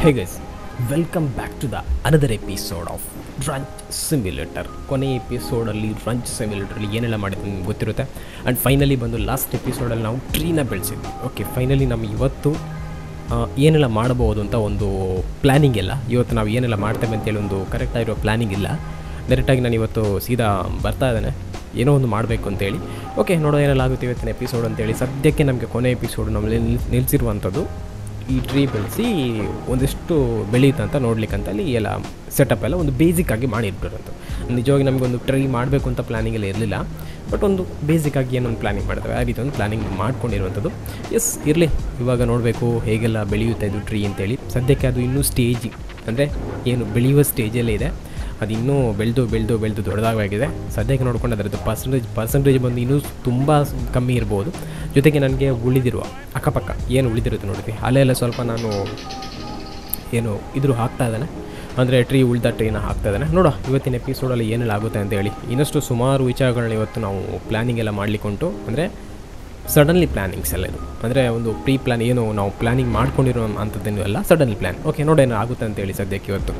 hey guys welcome back to the another episode of ranch simulator ಕೊನೆ ಎಪಿಸೋಡಲ್ಲಿ ರಂಚ್ ಸಿಮ್ಯುಲೇಟರಲ್ಲಿ ಏನೆಲ್ಲ ಮಾಡಿದ್ದು ನಿಮ್ಗೆ ಗೊತ್ತಿರುತ್ತೆ ಆ್ಯಂಡ್ ಫೈನಲಿ ಬಂದು ಲಾಸ್ಟ್ ಎಪಿಸೋಡಲ್ಲಿ ನಾವು ಟ್ರೀನ ಬೆಳೆಸಿದ್ವಿ ಓಕೆ ಫೈನಲಿ ನಮ್ಗೆ ಇವತ್ತು ಆ, ಏನೆಲ್ಲ ಮಾಡಬಹುದು ಅಂತ ಒಂದು ಪ್ಲ್ಯಾನಿಂಗ್ ಇಲ್ಲ ಇವತ್ತು ನಾವು ಏನೆಲ್ಲ ಮಾಡ್ತೇವೆ ಅಂತೇಳಿ ಒಂದು ಕರೆಕ್ಟಾಗಿರೋ ಪ್ಲ್ಯಾನಿಂಗ್ ಇಲ್ಲ ಡೈರೆಕ್ಟಾಗಿ ನಾನು ಇವತ್ತು ಸೀದಾ ಬರ್ತಾ ಇದ್ದಾನೆ ಏನೋ ಒಂದು ಮಾಡಬೇಕು ಅಂತೇಳಿ ಓಕೆ ನೋಡೋ ಏನೆಲ್ಲ ಆಗುತ್ತೆ ಇವತ್ತಿನ ಎಪಿಸೋಡ್ ಅಂತೇಳಿ ಸದ್ಯಕ್ಕೆ ನಮಗೆ ಕೊನೆ ಎಪಿಸೋಡ್ ನಮ್ಮಲ್ಲಿ ನಿಲ್- ನಿಲ್ಸಿರುವಂಥದ್ದು ಈ ಟ್ರೀ ಬೆಳೆಸಿ ಒಂದಿಷ್ಟು ಬೆಳೆಯುತ್ತಂತ ನೋಡ್ಲಿಕ್ಕಂತ ಅಲ್ಲಿ ಎಲ್ಲ ಸೆಟಪ್ ಎಲ್ಲ ಒಂದು ಬೇಸಿಕ್ ಆಗಿ ಮಾಡಿರ್ಬಿಡೋದು ನಿಜವಾಗಿ ನಮಗೆ ಒಂದು ಟ್ರೈ ಮಾಡಬೇಕು ಅಂತ ಪ್ಲ್ಯಾನಿಂಗ್ ಎಲ್ಲ ಇರಲಿಲ್ಲ ಬಟ್ ಒಂದು ಬೇಸಿಕ್ ಆಗಿ ಏನೊಂದು ಪ್ಲ್ಯಾನಿಂಗ್ ಮಾಡ್ತೇವೆ ಆ ರೀತಿ ಒಂದು ಪ್ಲ್ಯಾನಿಂಗ್ ಮಾಡ್ಕೊಂಡಿರುವಂಥದ್ದು ಎಸ್ ಇರಲಿ ಇವಾಗ ನೋಡಬೇಕು ಹೇಗೆಲ್ಲ ಬೆಳೆಯುತ್ತೆ ಇದು ಟ್ರೀ ಅಂತೇಳಿ ಸದ್ಯಕ್ಕೆ ಅದು ಇನ್ನೂ ಸ್ಟೇಜ್ ಅಂದರೆ ಏನು ಬೆಳೆಯುವ ಸ್ಟೇಜಲ್ಲೇ ಇದೆ ಅದು ಇನ್ನೂ ಬೆಳೆದು ಬೆಳೆದು ಬೆಳೆದು ದೊಡ್ಡದಾಗಿದೆ ಸದ್ಯಕ್ಕೆ ನೋಡ್ಕೊಂಡು ಅದರದ್ದು ಪರ್ಸೆಂಟೇಜ್ ಪರ್ಸೆಂಟೇಜ್ ಬಂದು ಇನ್ನೂ ತುಂಬ ಕಮ್ಮಿ ಇರ್ಬೋದು ಜೊತೆಗೆ ನನಗೆ ಉಳಿದಿರುವ ಅಕ್ಕಪಕ್ಕ ಏನು ಉಳಿದಿರುತ್ತೆ ನೋಡ್ತೀವಿ ಅಲ್ಲೆಲ್ಲ ಸ್ವಲ್ಪ ನಾನು ಏನು ಇದ್ರು ಹಾಕ್ತಾ ಇದ್ದಾನೆ ಅಂದರೆ ಟ್ರೀ ಉಳ್ದ ಟ್ರೀನ ಹಾಕ್ತಾ ಇದ್ದಾನೆ ನೋಡೋ ಇವತ್ತಿನ ಎಪಿಸೋಡಲ್ಲಿ ಏನೆಲ್ಲ ಆಗುತ್ತೆ ಅಂತ ಹೇಳಿ ಇನ್ನಷ್ಟು ಸುಮಾರು ವಿಚಾರಗಳನ್ನ ಇವತ್ತು ನಾವು ಪ್ಲ್ಯಾನಿಂಗ್ ಎಲ್ಲ ಮಾಡಲಿಕ್ಕುಂಟು ಅಂದರೆ ಸಡನ್ಲಿ ಪ್ಲ್ಯಾನಿಂಗ್ಸ್ ಎಲ್ಲ ಇದು ಅಂದರೆ ಒಂದು ಪ್ರೀ ಪ್ಲ್ಯಾನ್ ಏನು ನಾವು ಪ್ಲ್ಯಾನಿಂಗ್ ಮಾಡ್ಕೊಂಡಿರೋ ಅಂಥದ್ದೇನು ಅಲ್ಲ ಸಡನ್ಲಿ ಪ್ಲ್ಯಾನ್ ಓಕೆ ನೋಡೋಣ ಆಗುತ್ತೆ ಅಂತೇಳಿ ಸದ್ಯಕ್ಕೆ ಇವತ್ತು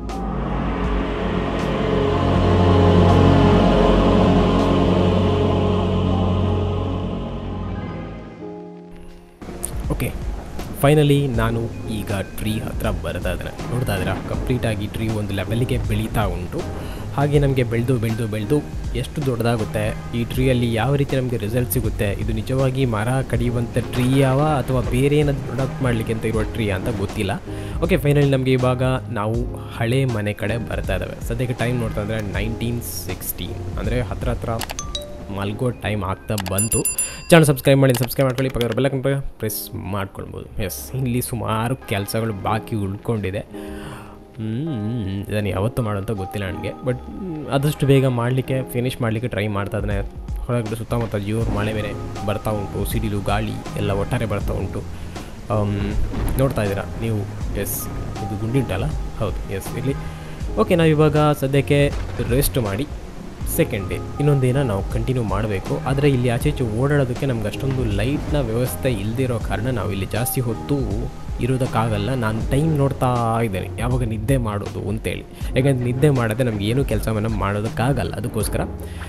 ಓಕೆ ಫೈನಲಿ ನಾನು ಈಗ ಟ್ರೀ ಹತ್ರ ಬರ್ತಾ ಇದ್ದೇನೆ ನೋಡ್ತಾ ಇದ್ದೀರಾ ಕಂಪ್ಲೀಟಾಗಿ ಟ್ರೀ ಒಂದು ಲೆವೆಲ್ಗೆ ಬೆಳೀತಾ ಉಂಟು ಹಾಗೆ ನಮಗೆ ಬೆಳೆದು ಬೆಳೆದು ಬೆಳೆದು ಎಷ್ಟು ದೊಡ್ಡದಾಗುತ್ತೆ ಈ ಟ್ರೀಯಲ್ಲಿ ಯಾವ ರೀತಿ ನಮಗೆ ರಿಸಲ್ಟ್ ಸಿಗುತ್ತೆ ಇದು ನಿಜವಾಗಿ ಮರ ಕಡಿಯುವಂಥ ಟ್ರೀ ಯಾವ ಅಥವಾ ಬೇರೆ ಏನಾದ್ರು ಪ್ರೊಡಕ್ಟ್ ಮಾಡಲಿಕ್ಕೆ ಅಂತ ಇರುವ ಟ್ರೀ ಅಂತ ಗೊತ್ತಿಲ್ಲ ಓಕೆ ಫೈನಲಿ ನಮಗೆ ಇವಾಗ ನಾವು ಹಳೆ ಮನೆ ಕಡೆ ಬರ್ತಾ ಇದ್ದಾವೆ ಸದ್ಯಕ್ಕೆ ಟೈಮ್ ನೋಡ್ತಾ ಇದ್ರೆ ನೈನ್ಟೀನ್ ಸಿಕ್ಸ್ಟೀನ್ ಅಂದರೆ ಹತ್ರ ಹತ್ರ ಮಲ್ಗೋ ಟೈಮ್ ಆಗ್ತಾ ಬಂತು ಚಾನಲ್ ಸಬ್ಸ್ಕ್ರೈಬ್ ಮಾಡಿ ಸಬ್ಸ್ಕ್ರೈಬ್ ಮಾಡ್ಕೊಳ್ಳಿ ಪಕ್ಕದ ಬೆಲ್ಲ ಕಂಪ ಪ್ರೆಸ್ ಮಾಡ್ಕೊಳ್ಬೋದು ಎಸ್ ಇಲ್ಲಿ ಸುಮಾರು ಕೆಲಸಗಳು ಬಾಕಿ ಉಳ್ಕೊಂಡಿದೆ ಇದನ್ನು ಯಾವತ್ತೂ ಮಾಡೋಂಥ ಗೊತ್ತಿಲ್ಲ ನನಗೆ ಬಟ್ ಆದಷ್ಟು ಬೇಗ ಮಾಡಲಿಕ್ಕೆ ಫಿನಿಷ್ ಮಾಡಲಿಕ್ಕೆ ಟ್ರೈ ಮಾಡ್ತಾ ಇದ್ದಾನೆ ಹೊರಗಡೆ ಸುತ್ತಮುತ್ತ ಜೋರು ಮಳೆ ಬೇರೆ ಬರ್ತಾ ಉಂಟು ಸಿಡಿಲು ಗಾಳಿ ಎಲ್ಲ ಒಟ್ಟಾರೆ ಬರ್ತಾ ಉಂಟು ಆಮ್, ನೋಡ್ತಾ ಇದ್ದೀರಾ ನೀವು ಎಸ್ ಇದು ಗುಂಡಿಂಟಲ್ಲ ಹೌದು ಎಸ್ ಇರಲಿ ಓಕೆ ನಾವು ಇವಾಗ ಸದ್ಯಕ್ಕೆ ರೆಸ್ಟ್ ಮಾಡಿ ಸೆಕೆಂಡ್ ಡೇ ಇನ್ನೊಂದು ದಿನ ನಾವು ಕಂಟಿನ್ಯೂ ಮಾಡಬೇಕು ಆದರೆ ಇಲ್ಲಿ ಆಚೆ ಈಚೆ ಓಡಾಡೋದಕ್ಕೆ ನಮ್ಗೆ ಅಷ್ಟೊಂದು ಲೈಟ್ನ ವ್ಯವಸ್ಥೆ ಇಲ್ಲದಿರೋ ಕಾರಣ ನಾವು ಇಲ್ಲಿ ಜಾಸ್ತಿ ಹೊತ್ತು ಇರೋದಕ್ಕಾಗಲ್ಲ ನಾನು ಟೈಮ್ ನೋಡ್ತಾ ಇದ್ದೇನೆ ಯಾವಾಗ ನಿದ್ದೆ ಮಾಡೋದು ಅಂತೇಳಿ ಯಾಕಂದ್ರೆ ನಿದ್ದೆ ಮಾಡದೆ ನಮ್ಗೆ ಏನೂ ಕೆಲಸವನ್ನು ಮಾಡೋದಕ್ಕಾಗಲ್ಲ ಅದಕ್ಕೋಸ್ಕರ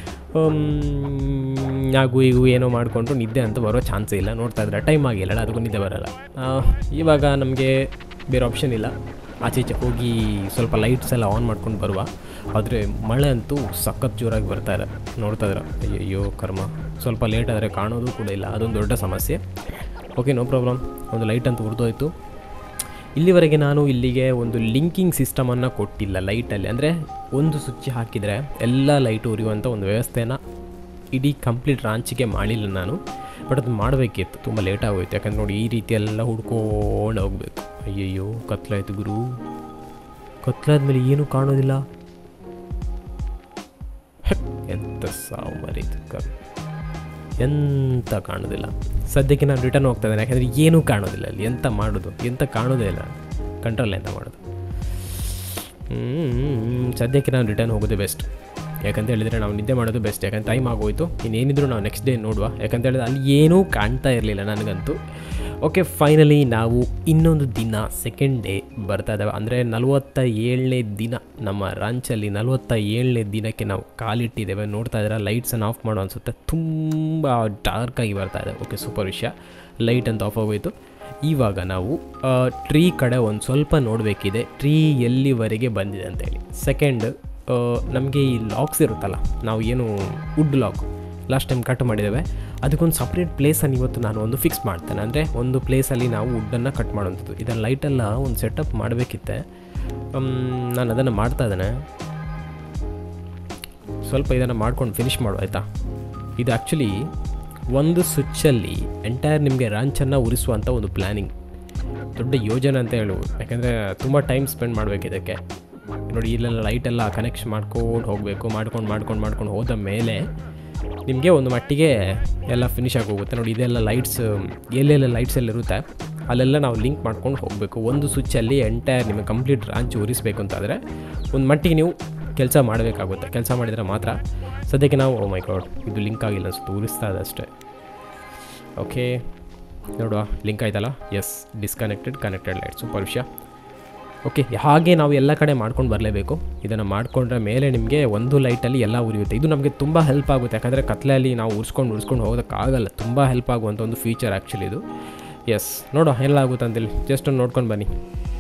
ಹಾಗೂ ಈಗ ಏನೋ ಮಾಡಿಕೊಂಡು ನಿದ್ದೆ ಅಂತ ಬರೋ ಚಾನ್ಸೇ ಇಲ್ಲ ನೋಡ್ತಾ ಇದ್ರೆ ಟೈಮ್ ಆಗಿಲ್ಲ ಅದಕ್ಕೂ ನಿದ್ದೆ ಬರಲ್ಲ ಆ, ಇವಾಗ ನಮಗೆ ಬೇರೆ ಆಪ್ಷನ್ ಇಲ್ಲ ಆಚೆ ಈಚೆ ಹೋಗಿ ಸ್ವಲ್ಪ ಲೈಟ್ಸ್ ಎಲ್ಲ ಆನ್ ಮಾಡ್ಕೊಂಡು ಬರುವ ಆದರೆ ಮಳೆ ಅಂತೂ ಸಖತ್ ಜೋರಾಗಿ ಬರ್ತಾ ಇದೆ ನೋಡ್ತಾ ಇದ್ರೆ ಅಯ್ಯಯ್ಯೋ ಕರ್ಮ ಸ್ವಲ್ಪ ಲೇಟ್ ಆದರೆ ಕಾಣೋದು ಕೂಡ ಇಲ್ಲ ಅದೊಂದು ದೊಡ್ಡ ಸಮಸ್ಯೆ ಓಕೆ ನೋ ಪ್ರಾಬ್ಲಮ್ ಒಂದು ಲೈಟ್ ಅಂತ ಉರಿದೋಯ್ತು ಇಲ್ಲಿವರೆಗೆ ನಾನು ಇಲ್ಲಿಗೆ ಒಂದು ಲಿಂಕಿಂಗ್ ಸಿಸ್ಟಮನ್ನು ಕೊಟ್ಟಿಲ್ಲ ಲೈಟಲ್ಲಿ ಅಂದರೆ ಒಂದು ಸ್ವಿಚ್ ಹಾಕಿದರೆ ಎಲ್ಲ ಲೈಟು ಉರಿಯುವಂಥ ಒಂದು ವ್ಯವಸ್ಥೆನ ಇಡೀ ಕಂಪ್ಲೀಟ್ ರಾಂಚಿಗೆ ಮಾಡಿಲ್ಲ ನಾನು ಬಟ್ ಅದು ಮಾಡಬೇಕಿತ್ತು ತುಂಬ ಲೇಟ್ ಆಗೋಯ್ತು ಯಾಕಂದ್ರೆ ನೋಡಿ ಈ ರೀತಿ ಎಲ್ಲ ಹುಡ್ಕೊಂಡು ಹೋಗ್ಬೇಕು ಅಯ್ಯಯ್ಯೋ ಕತ್ಲಾಯ್ತು ಗುರು ಕತ್ಲಾದ್ಮೇಲೆ ಏನೂ ಕಾಣೋದಿಲ್ಲ ಹೆಕ್, ಎಂತ ಸಾವು ಮರೀತು ಕರ್ ಎಂತ ಕಾಣೋದಿಲ್ಲ ಸದ್ಯಕ್ಕೆ ನಾನು ರಿಟರ್ನ್ ಹೋಗ್ತಾ ಇದ್ದೇನೆ ಯಾಕಂದರೆ ಏನೂ ಕಾಣೋದಿಲ್ಲ ಅಲ್ಲಿ ಎಂತ ಮಾಡೋದು ಎಂತ ಕಾಣೋದೇ ಇಲ್ಲ ಕಂಟ್ರೋಲ್ ಎಂತ ಮಾಡೋದು ಹ್ಮ್, ಸದ್ಯಕ್ಕೆ ನಾನು ರಿಟರ್ನ್ ಹೋಗೋದು ಬೆಸ್ಟ್ ಯಾಕಂತ ಹೇಳಿದರೆ ನಾವು ನಿದ್ದೆ ಮಾಡೋದು ಬೆಸ್ಟ್ ಯಾಕಂದ್ರೆ ಟೈಮ್ ಆಗೋಯ್ತು ಇನ್ನೇನಿದ್ರು ನಾವು ನೆಕ್ಸ್ಟ್ ಡೇ ನೋಡುವ ಯಾಕಂತ ಹೇಳಿದ್ರೆ ಅಲ್ಲಿ ಏನೂ ಕಾಣ್ತಾ ಇರಲಿಲ್ಲ ನನಗಂತೂ ಓಕೆ ಫೈನಲಿ ನಾವು ಇನ್ನೊಂದು ದಿನ ಸೆಕೆಂಡ್ ಡೇ ಬರ್ತಾ ಇದ್ದಾವೆ ಅಂದರೆ ನಲವತ್ತ ಏಳನೇ ದಿನ ನಮ್ಮ ರಾಂಚಲ್ಲಿ ನಲವತ್ತ ಏಳನೇ ದಿನಕ್ಕೆ ನಾವು ಕಾಲಿಟ್ಟಿದ್ದೇವೆ ನೋಡ್ತಾ ಇದ್ದಾರೆ ಲೈಟ್ಸನ್ನು ಆಫ್ ಮಾಡೋ ಅನಿಸುತ್ತೆ ತುಂಬ ಡಾರ್ಕಾಗಿ ಬರ್ತಾ ಇದೆ ಓಕೆ ಸೂಪರ್ ವಿಷಯ ಲೈಟ್ ಅಂತ ಆಫ್ ಆಗೋಯ್ತು ಇವಾಗ ನಾವು ಟ್ರೀ ಕಡೆ ಒಂದು ಸ್ವಲ್ಪ ನೋಡಬೇಕಿದೆ ಟ್ರೀ ಎಲ್ಲಿವರೆಗೆ ಬಂದಿದೆ ಅಂತೇಳಿ ಸೆಕೆಂಡ್ ನಮಗೆ ಈ ಲಾಕ್ಸ್ ಇರುತ್ತಲ್ಲ ನಾವು ಏನು wood log last time cut ಮಾಡಿದ್ದೇವೆ ಅದಕ್ಕೊಂದು ಸಪ್ರೇಟ್ ಪ್ಲೇಸನ್ನು ಇವತ್ತು ನಾನು ಒಂದು ಫಿಕ್ಸ್ ಮಾಡ್ತೇನೆ ಅಂದರೆ ಒಂದು ಪ್ಲೇಸಲ್ಲಿ ನಾವು ವುಡ್ಡನ್ನು ಕಟ್ ಮಾಡೋವಂಥದ್ದು ಇದನ್ನು ಲೈಟೆಲ್ಲ ಒಂದು ಸೆಟಪ್ ಮಾಡಬೇಕಿತ್ತೆ ನಾನು ಅದನ್ನು ಮಾಡ್ತಾ ಇದ್ದೇನೆ ಸ್ವಲ್ಪ ಇದನ್ನು ಮಾಡ್ಕೊಂಡು ಫಿನಿಷ್ ಮಾಡು ಆಯಿತಾ ಇದು ಆ್ಯಕ್ಚುಲಿ ಒಂದು ಸ್ವಿಚ್ಚಲ್ಲಿ ಎಂಟೈರ್ ನಿಮಗೆ ರಾಂಚನ್ನು ಉರಿಸುವಂಥ ಒಂದು ಪ್ಲ್ಯಾನಿಂಗ್ ದೊಡ್ಡ ಯೋಜನೆ ಅಂತ ಹೇಳುವುದು ಯಾಕೆಂದರೆ ತುಂಬ ಟೈಮ್ ಸ್ಪೆಂಡ್ ಮಾಡಬೇಕು ಇದಕ್ಕೆ ನೋಡಿ ಇಲ್ಲೆಲ್ಲ ಲೈಟೆಲ್ಲ ಕನೆಕ್ಷನ್ ಮಾಡ್ಕೊಂಡು ಹೋಗಬೇಕು ಮಾಡ್ಕೊಂಡು ಮಾಡ್ಕೊಂಡು ಮಾಡ್ಕೊಂಡು ಹೋದ ಮೇಲೆ ನಿಮಗೆ ಒಂದು ಮಟ್ಟಿಗೆ ಎಲ್ಲ ಫಿನಿಶ್ ಆಗಿ ಹೋಗುತ್ತೆ ನೋಡಿ ಇದೆಲ್ಲ ಲೈಟ್ಸ್ ಎಲ್ಲೆಲ್ಲ ಲೈಟ್ಸ್ ಎಲ್ಲ ಇರುತ್ತೆ ಅಲ್ಲೆಲ್ಲ ನಾವು ಲಿಂಕ್ ಮಾಡ್ಕೊಂಡು ಹೋಗಬೇಕು ಒಂದು ಸ್ವಿಚ್ಚಲ್ಲಿ ಎಂಟೈರ್ ನಿಮಗೆ ಕಂಪ್ಲೀಟ್ ರಾಂಚ್ ಉರಿಸಬೇಕು ಅಂತಾದರೆ ಒಂದು ಮಟ್ಟಿಗೆ ನೀವು ಕೆಲಸ ಮಾಡಬೇಕಾಗುತ್ತೆ ಕೆಲಸ ಮಾಡಿದರೆ ಮಾತ್ರ ಸದ್ಯಕ್ಕೆ ನಾವು ಓ ಮೈ ಗಾಡ್ ಇದು ಲಿಂಕ್ ಆಗಿಲ್ಲ ಅನ್ಸುತ್ತೆ ಉರಿಸ್ತಾ ಇದೆ ಅಷ್ಟೇ ಓಕೆ ನೋಡುವ ಲಿಂಕ್ ಆಯ್ತಲ್ಲ yes disconnected connected light super ವಿಷಯ ಓಕೆ ಹಾಗೆ ನಾವು ಎಲ್ಲ ಕಡೆ ಮಾಡ್ಕೊಂಡು ಬರಲೇಬೇಕು ಇದನ್ನು ಮಾಡಿಕೊಂಡ್ರೆ ಮೇಲೆ ನಿಮಗೆ ಒಂದು ಲೈಟಲ್ಲಿ ಎಲ್ಲ ಉರಿಯುತ್ತೆ ಇದು ನಮಗೆ ತುಂಬ ಹೆಲ್ಪ್ ಆಗುತ್ತೆ ಯಾಕಂದರೆ ಕತ್ಲೆಯಲ್ಲಿ ನಾವು ಉರ್ಸ್ಕೊಂಡು ಉರ್ಸ್ಕೊಂಡು ಹೋಗೋದಕ್ಕಾಗಲ್ಲ ತುಂಬ ಹೆಲ್ಪ್ ಆಗುವಂಥ ಒಂದು ಫೀಚರ್ ಆ್ಯಕ್ಚುಲಿ ಇದು ಎಸ್ ನೋಡೋ ಎಲ್ಲ ಆಗುತ್ತೆ ಅಂತೇಳಿ ಜಸ್ಟ್ ನೋಡ್ಕೊಂಡು ಬನ್ನಿ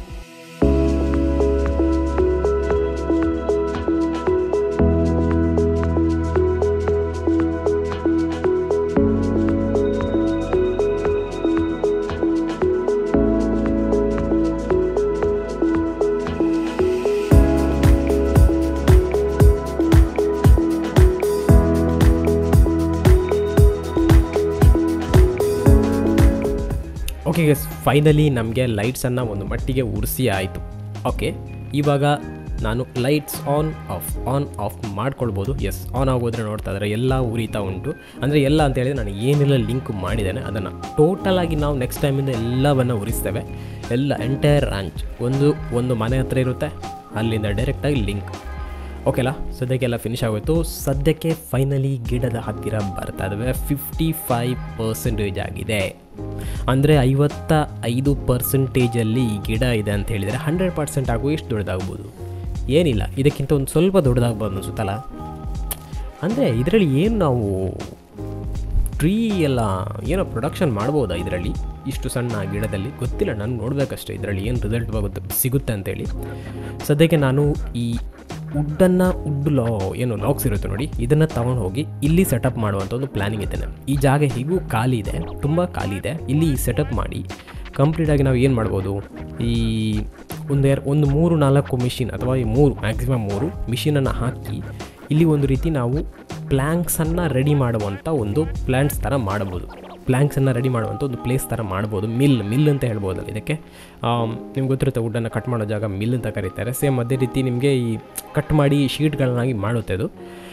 ಓಕೆ ಗಸ್ ಫೈನಲಿ ನಮಗೆ ಲೈಟ್ಸನ್ನು ಒಂದು ಮಟ್ಟಿಗೆ ಉರಿಸಿ ಆಯಿತು ಓಕೆ ಇವಾಗ ನಾನು lights on off on off ಮಾಡ್ಕೊಳ್ಬೋದು ಎಸ್ ಆನ್ ಆಗೋದ್ರೆ ನೋಡ್ತಾ ಇದ್ದಾರೆ ಎಲ್ಲ ಉರಿತಾ ಉಂಟು ಅಂದರೆ ಎಲ್ಲ ಅಂತ ಹೇಳಿದ್ರೆ ನಾನು ಏನೆಲ್ಲ ಲಿಂಕ್ ಮಾಡಿದ್ದೇನೆ ಅದನ್ನು ಟೋಟಲಾಗಿ ನಾವು ನೆಕ್ಸ್ಟ್ ಟೈಮಿಂದ ಎಲ್ಲವನ್ನು ಉರಿಸ್ತೇವೆ ಎಲ್ಲ ಎಂಟೈರ್ ರಾಂಚ್ ಒಂದು ಒಂದು ಮನೆ ಹತ್ರ ಇರುತ್ತೆ ಅಲ್ಲಿಂದ ಡೈರೆಕ್ಟಾಗಿ ಲಿಂಕ್ ಓಕೆಲಾ ಸದ್ಯಕ್ಕೆಲ್ಲ ಫಿನಿಶ್ ಆಗೋಯ್ತು ಸದ್ಯಕ್ಕೆ ಫೈನಲಿ ಗಿಡದ ಹತ್ತಿರ ಬರ್ತಾ ಇದ್ದಾವೆ ಫಿಫ್ಟಿ ಫೈವ್ ಪರ್ಸೆಂಟೇಜ್ ಆಗಿದೆ ಅಂದರೆ ಐವತ್ತ ಐದು ಪರ್ಸೆಂಟೇಜಲ್ಲಿ ಈ ಗಿಡ ಇದೆ ಅಂತ ಹೇಳಿದರೆ ಹಂಡ್ರೆಡ್ ಪರ್ಸೆಂಟ್ ಆಗೋ ಎಷ್ಟು ದೊಡ್ಡದಾಗ್ಬೋದು ಏನಿಲ್ಲ ಇದಕ್ಕಿಂತ ಒಂದು ಸ್ವಲ್ಪ ದೊಡ್ಡದಾಗ್ಬೋದು ಅನಿಸುತ್ತಲ್ಲ ಅಂದರೆ ಇದರಲ್ಲಿ ಏನು ನಾವು ಟ್ರೀ ಎಲ್ಲ ಏನೋ ಪ್ರೊಡಕ್ಷನ್ ಮಾಡ್ಬೋದಾ ಇದರಲ್ಲಿ ಇಷ್ಟು ಸಣ್ಣ ಗಿಡದಲ್ಲಿ ಗೊತ್ತಿಲ್ಲ ನಾನು ನೋಡಬೇಕಷ್ಟೇ ಇದರಲ್ಲಿ ಏನು ರಿಸಲ್ಟ್ ಬರುತ್ತೆ ಸಿಗುತ್ತೆ ಅಂತೇಳಿ ಸದ್ಯಕ್ಕೆ ನಾನು ಈ ವುಡ್ಡನ್ನು ವುಡ್ ಲಾ ಏನು ಲಾಕ್ಸ್ ಇರುತ್ತೆ ನೋಡಿ ಇದನ್ನು ತಗೊಂಡು ಹೋಗಿ ಇಲ್ಲಿ ಸೆಟಪ್ ಮಾಡುವಂಥ ಒಂದು ಪ್ಲ್ಯಾನಿಂಗ್ ಇದೆ ಈ ಜಾಗ ಹೇಗೂ ಖಾಲಿ ಇದೆ ತುಂಬ ಖಾಲಿ ಇದೆ ಇಲ್ಲಿ ಸೆಟಪ್ ಮಾಡಿ ಕಂಪ್ಲೀಟಾಗಿ ನಾವು ಏನು ಮಾಡ್ಬೋದು ಈ ಒಂದು ಎರ್ ಒಂದು ಮೂರು ನಾಲ್ಕು ಮಿಷಿನ್ ಅಥವಾ ಈ ಮೂರು ಮ್ಯಾಕ್ಸಿಮಮ್ ಮೂರು ಮಿಷಿನನ್ನು ಹಾಕಿ ಇಲ್ಲಿ ಒಂದು ರೀತಿ ನಾವು ಪ್ಲ್ಯಾಂಕ್ಸನ್ನು ರೆಡಿ ಮಾಡುವಂಥ ಒಂದು ಪ್ಲ್ಯಾಂಟ್ಸ್ ಥರ ಮಾಡ್ಬೋದು ಪ್ಲ್ಯಾಂಕ್ಸನ್ನು ರೆಡಿ ಮಾಡುವಂಥ ಒಂದು ಪ್ಲೇಸ್ ಥರ ಮಾಡ್ಬೋದು ಮಿಲ್ ಮಿಲ್ ಅಂತ ಹೇಳ್ಬೋದಲ್ಲ ಇದಕ್ಕೆ ನಿಮ್ಗೆ ಗೊತ್ತಿರುತ್ತೆ ವುಡ್ಡನ್ನು ಕಟ್ ಮಾಡೋ ಜಾಗ ಮಿಲ್ ಅಂತ ಕರೀತಾರೆ ಸೇಮ್ ಅದೇ ರೀತಿ ನಿಮಗೆ ಈ ಕಟ್ ಮಾಡಿ ಶೀಟ್ಗಳನ್ನಾಗಿ ಮಾಡುತ್ತೆ ಅದು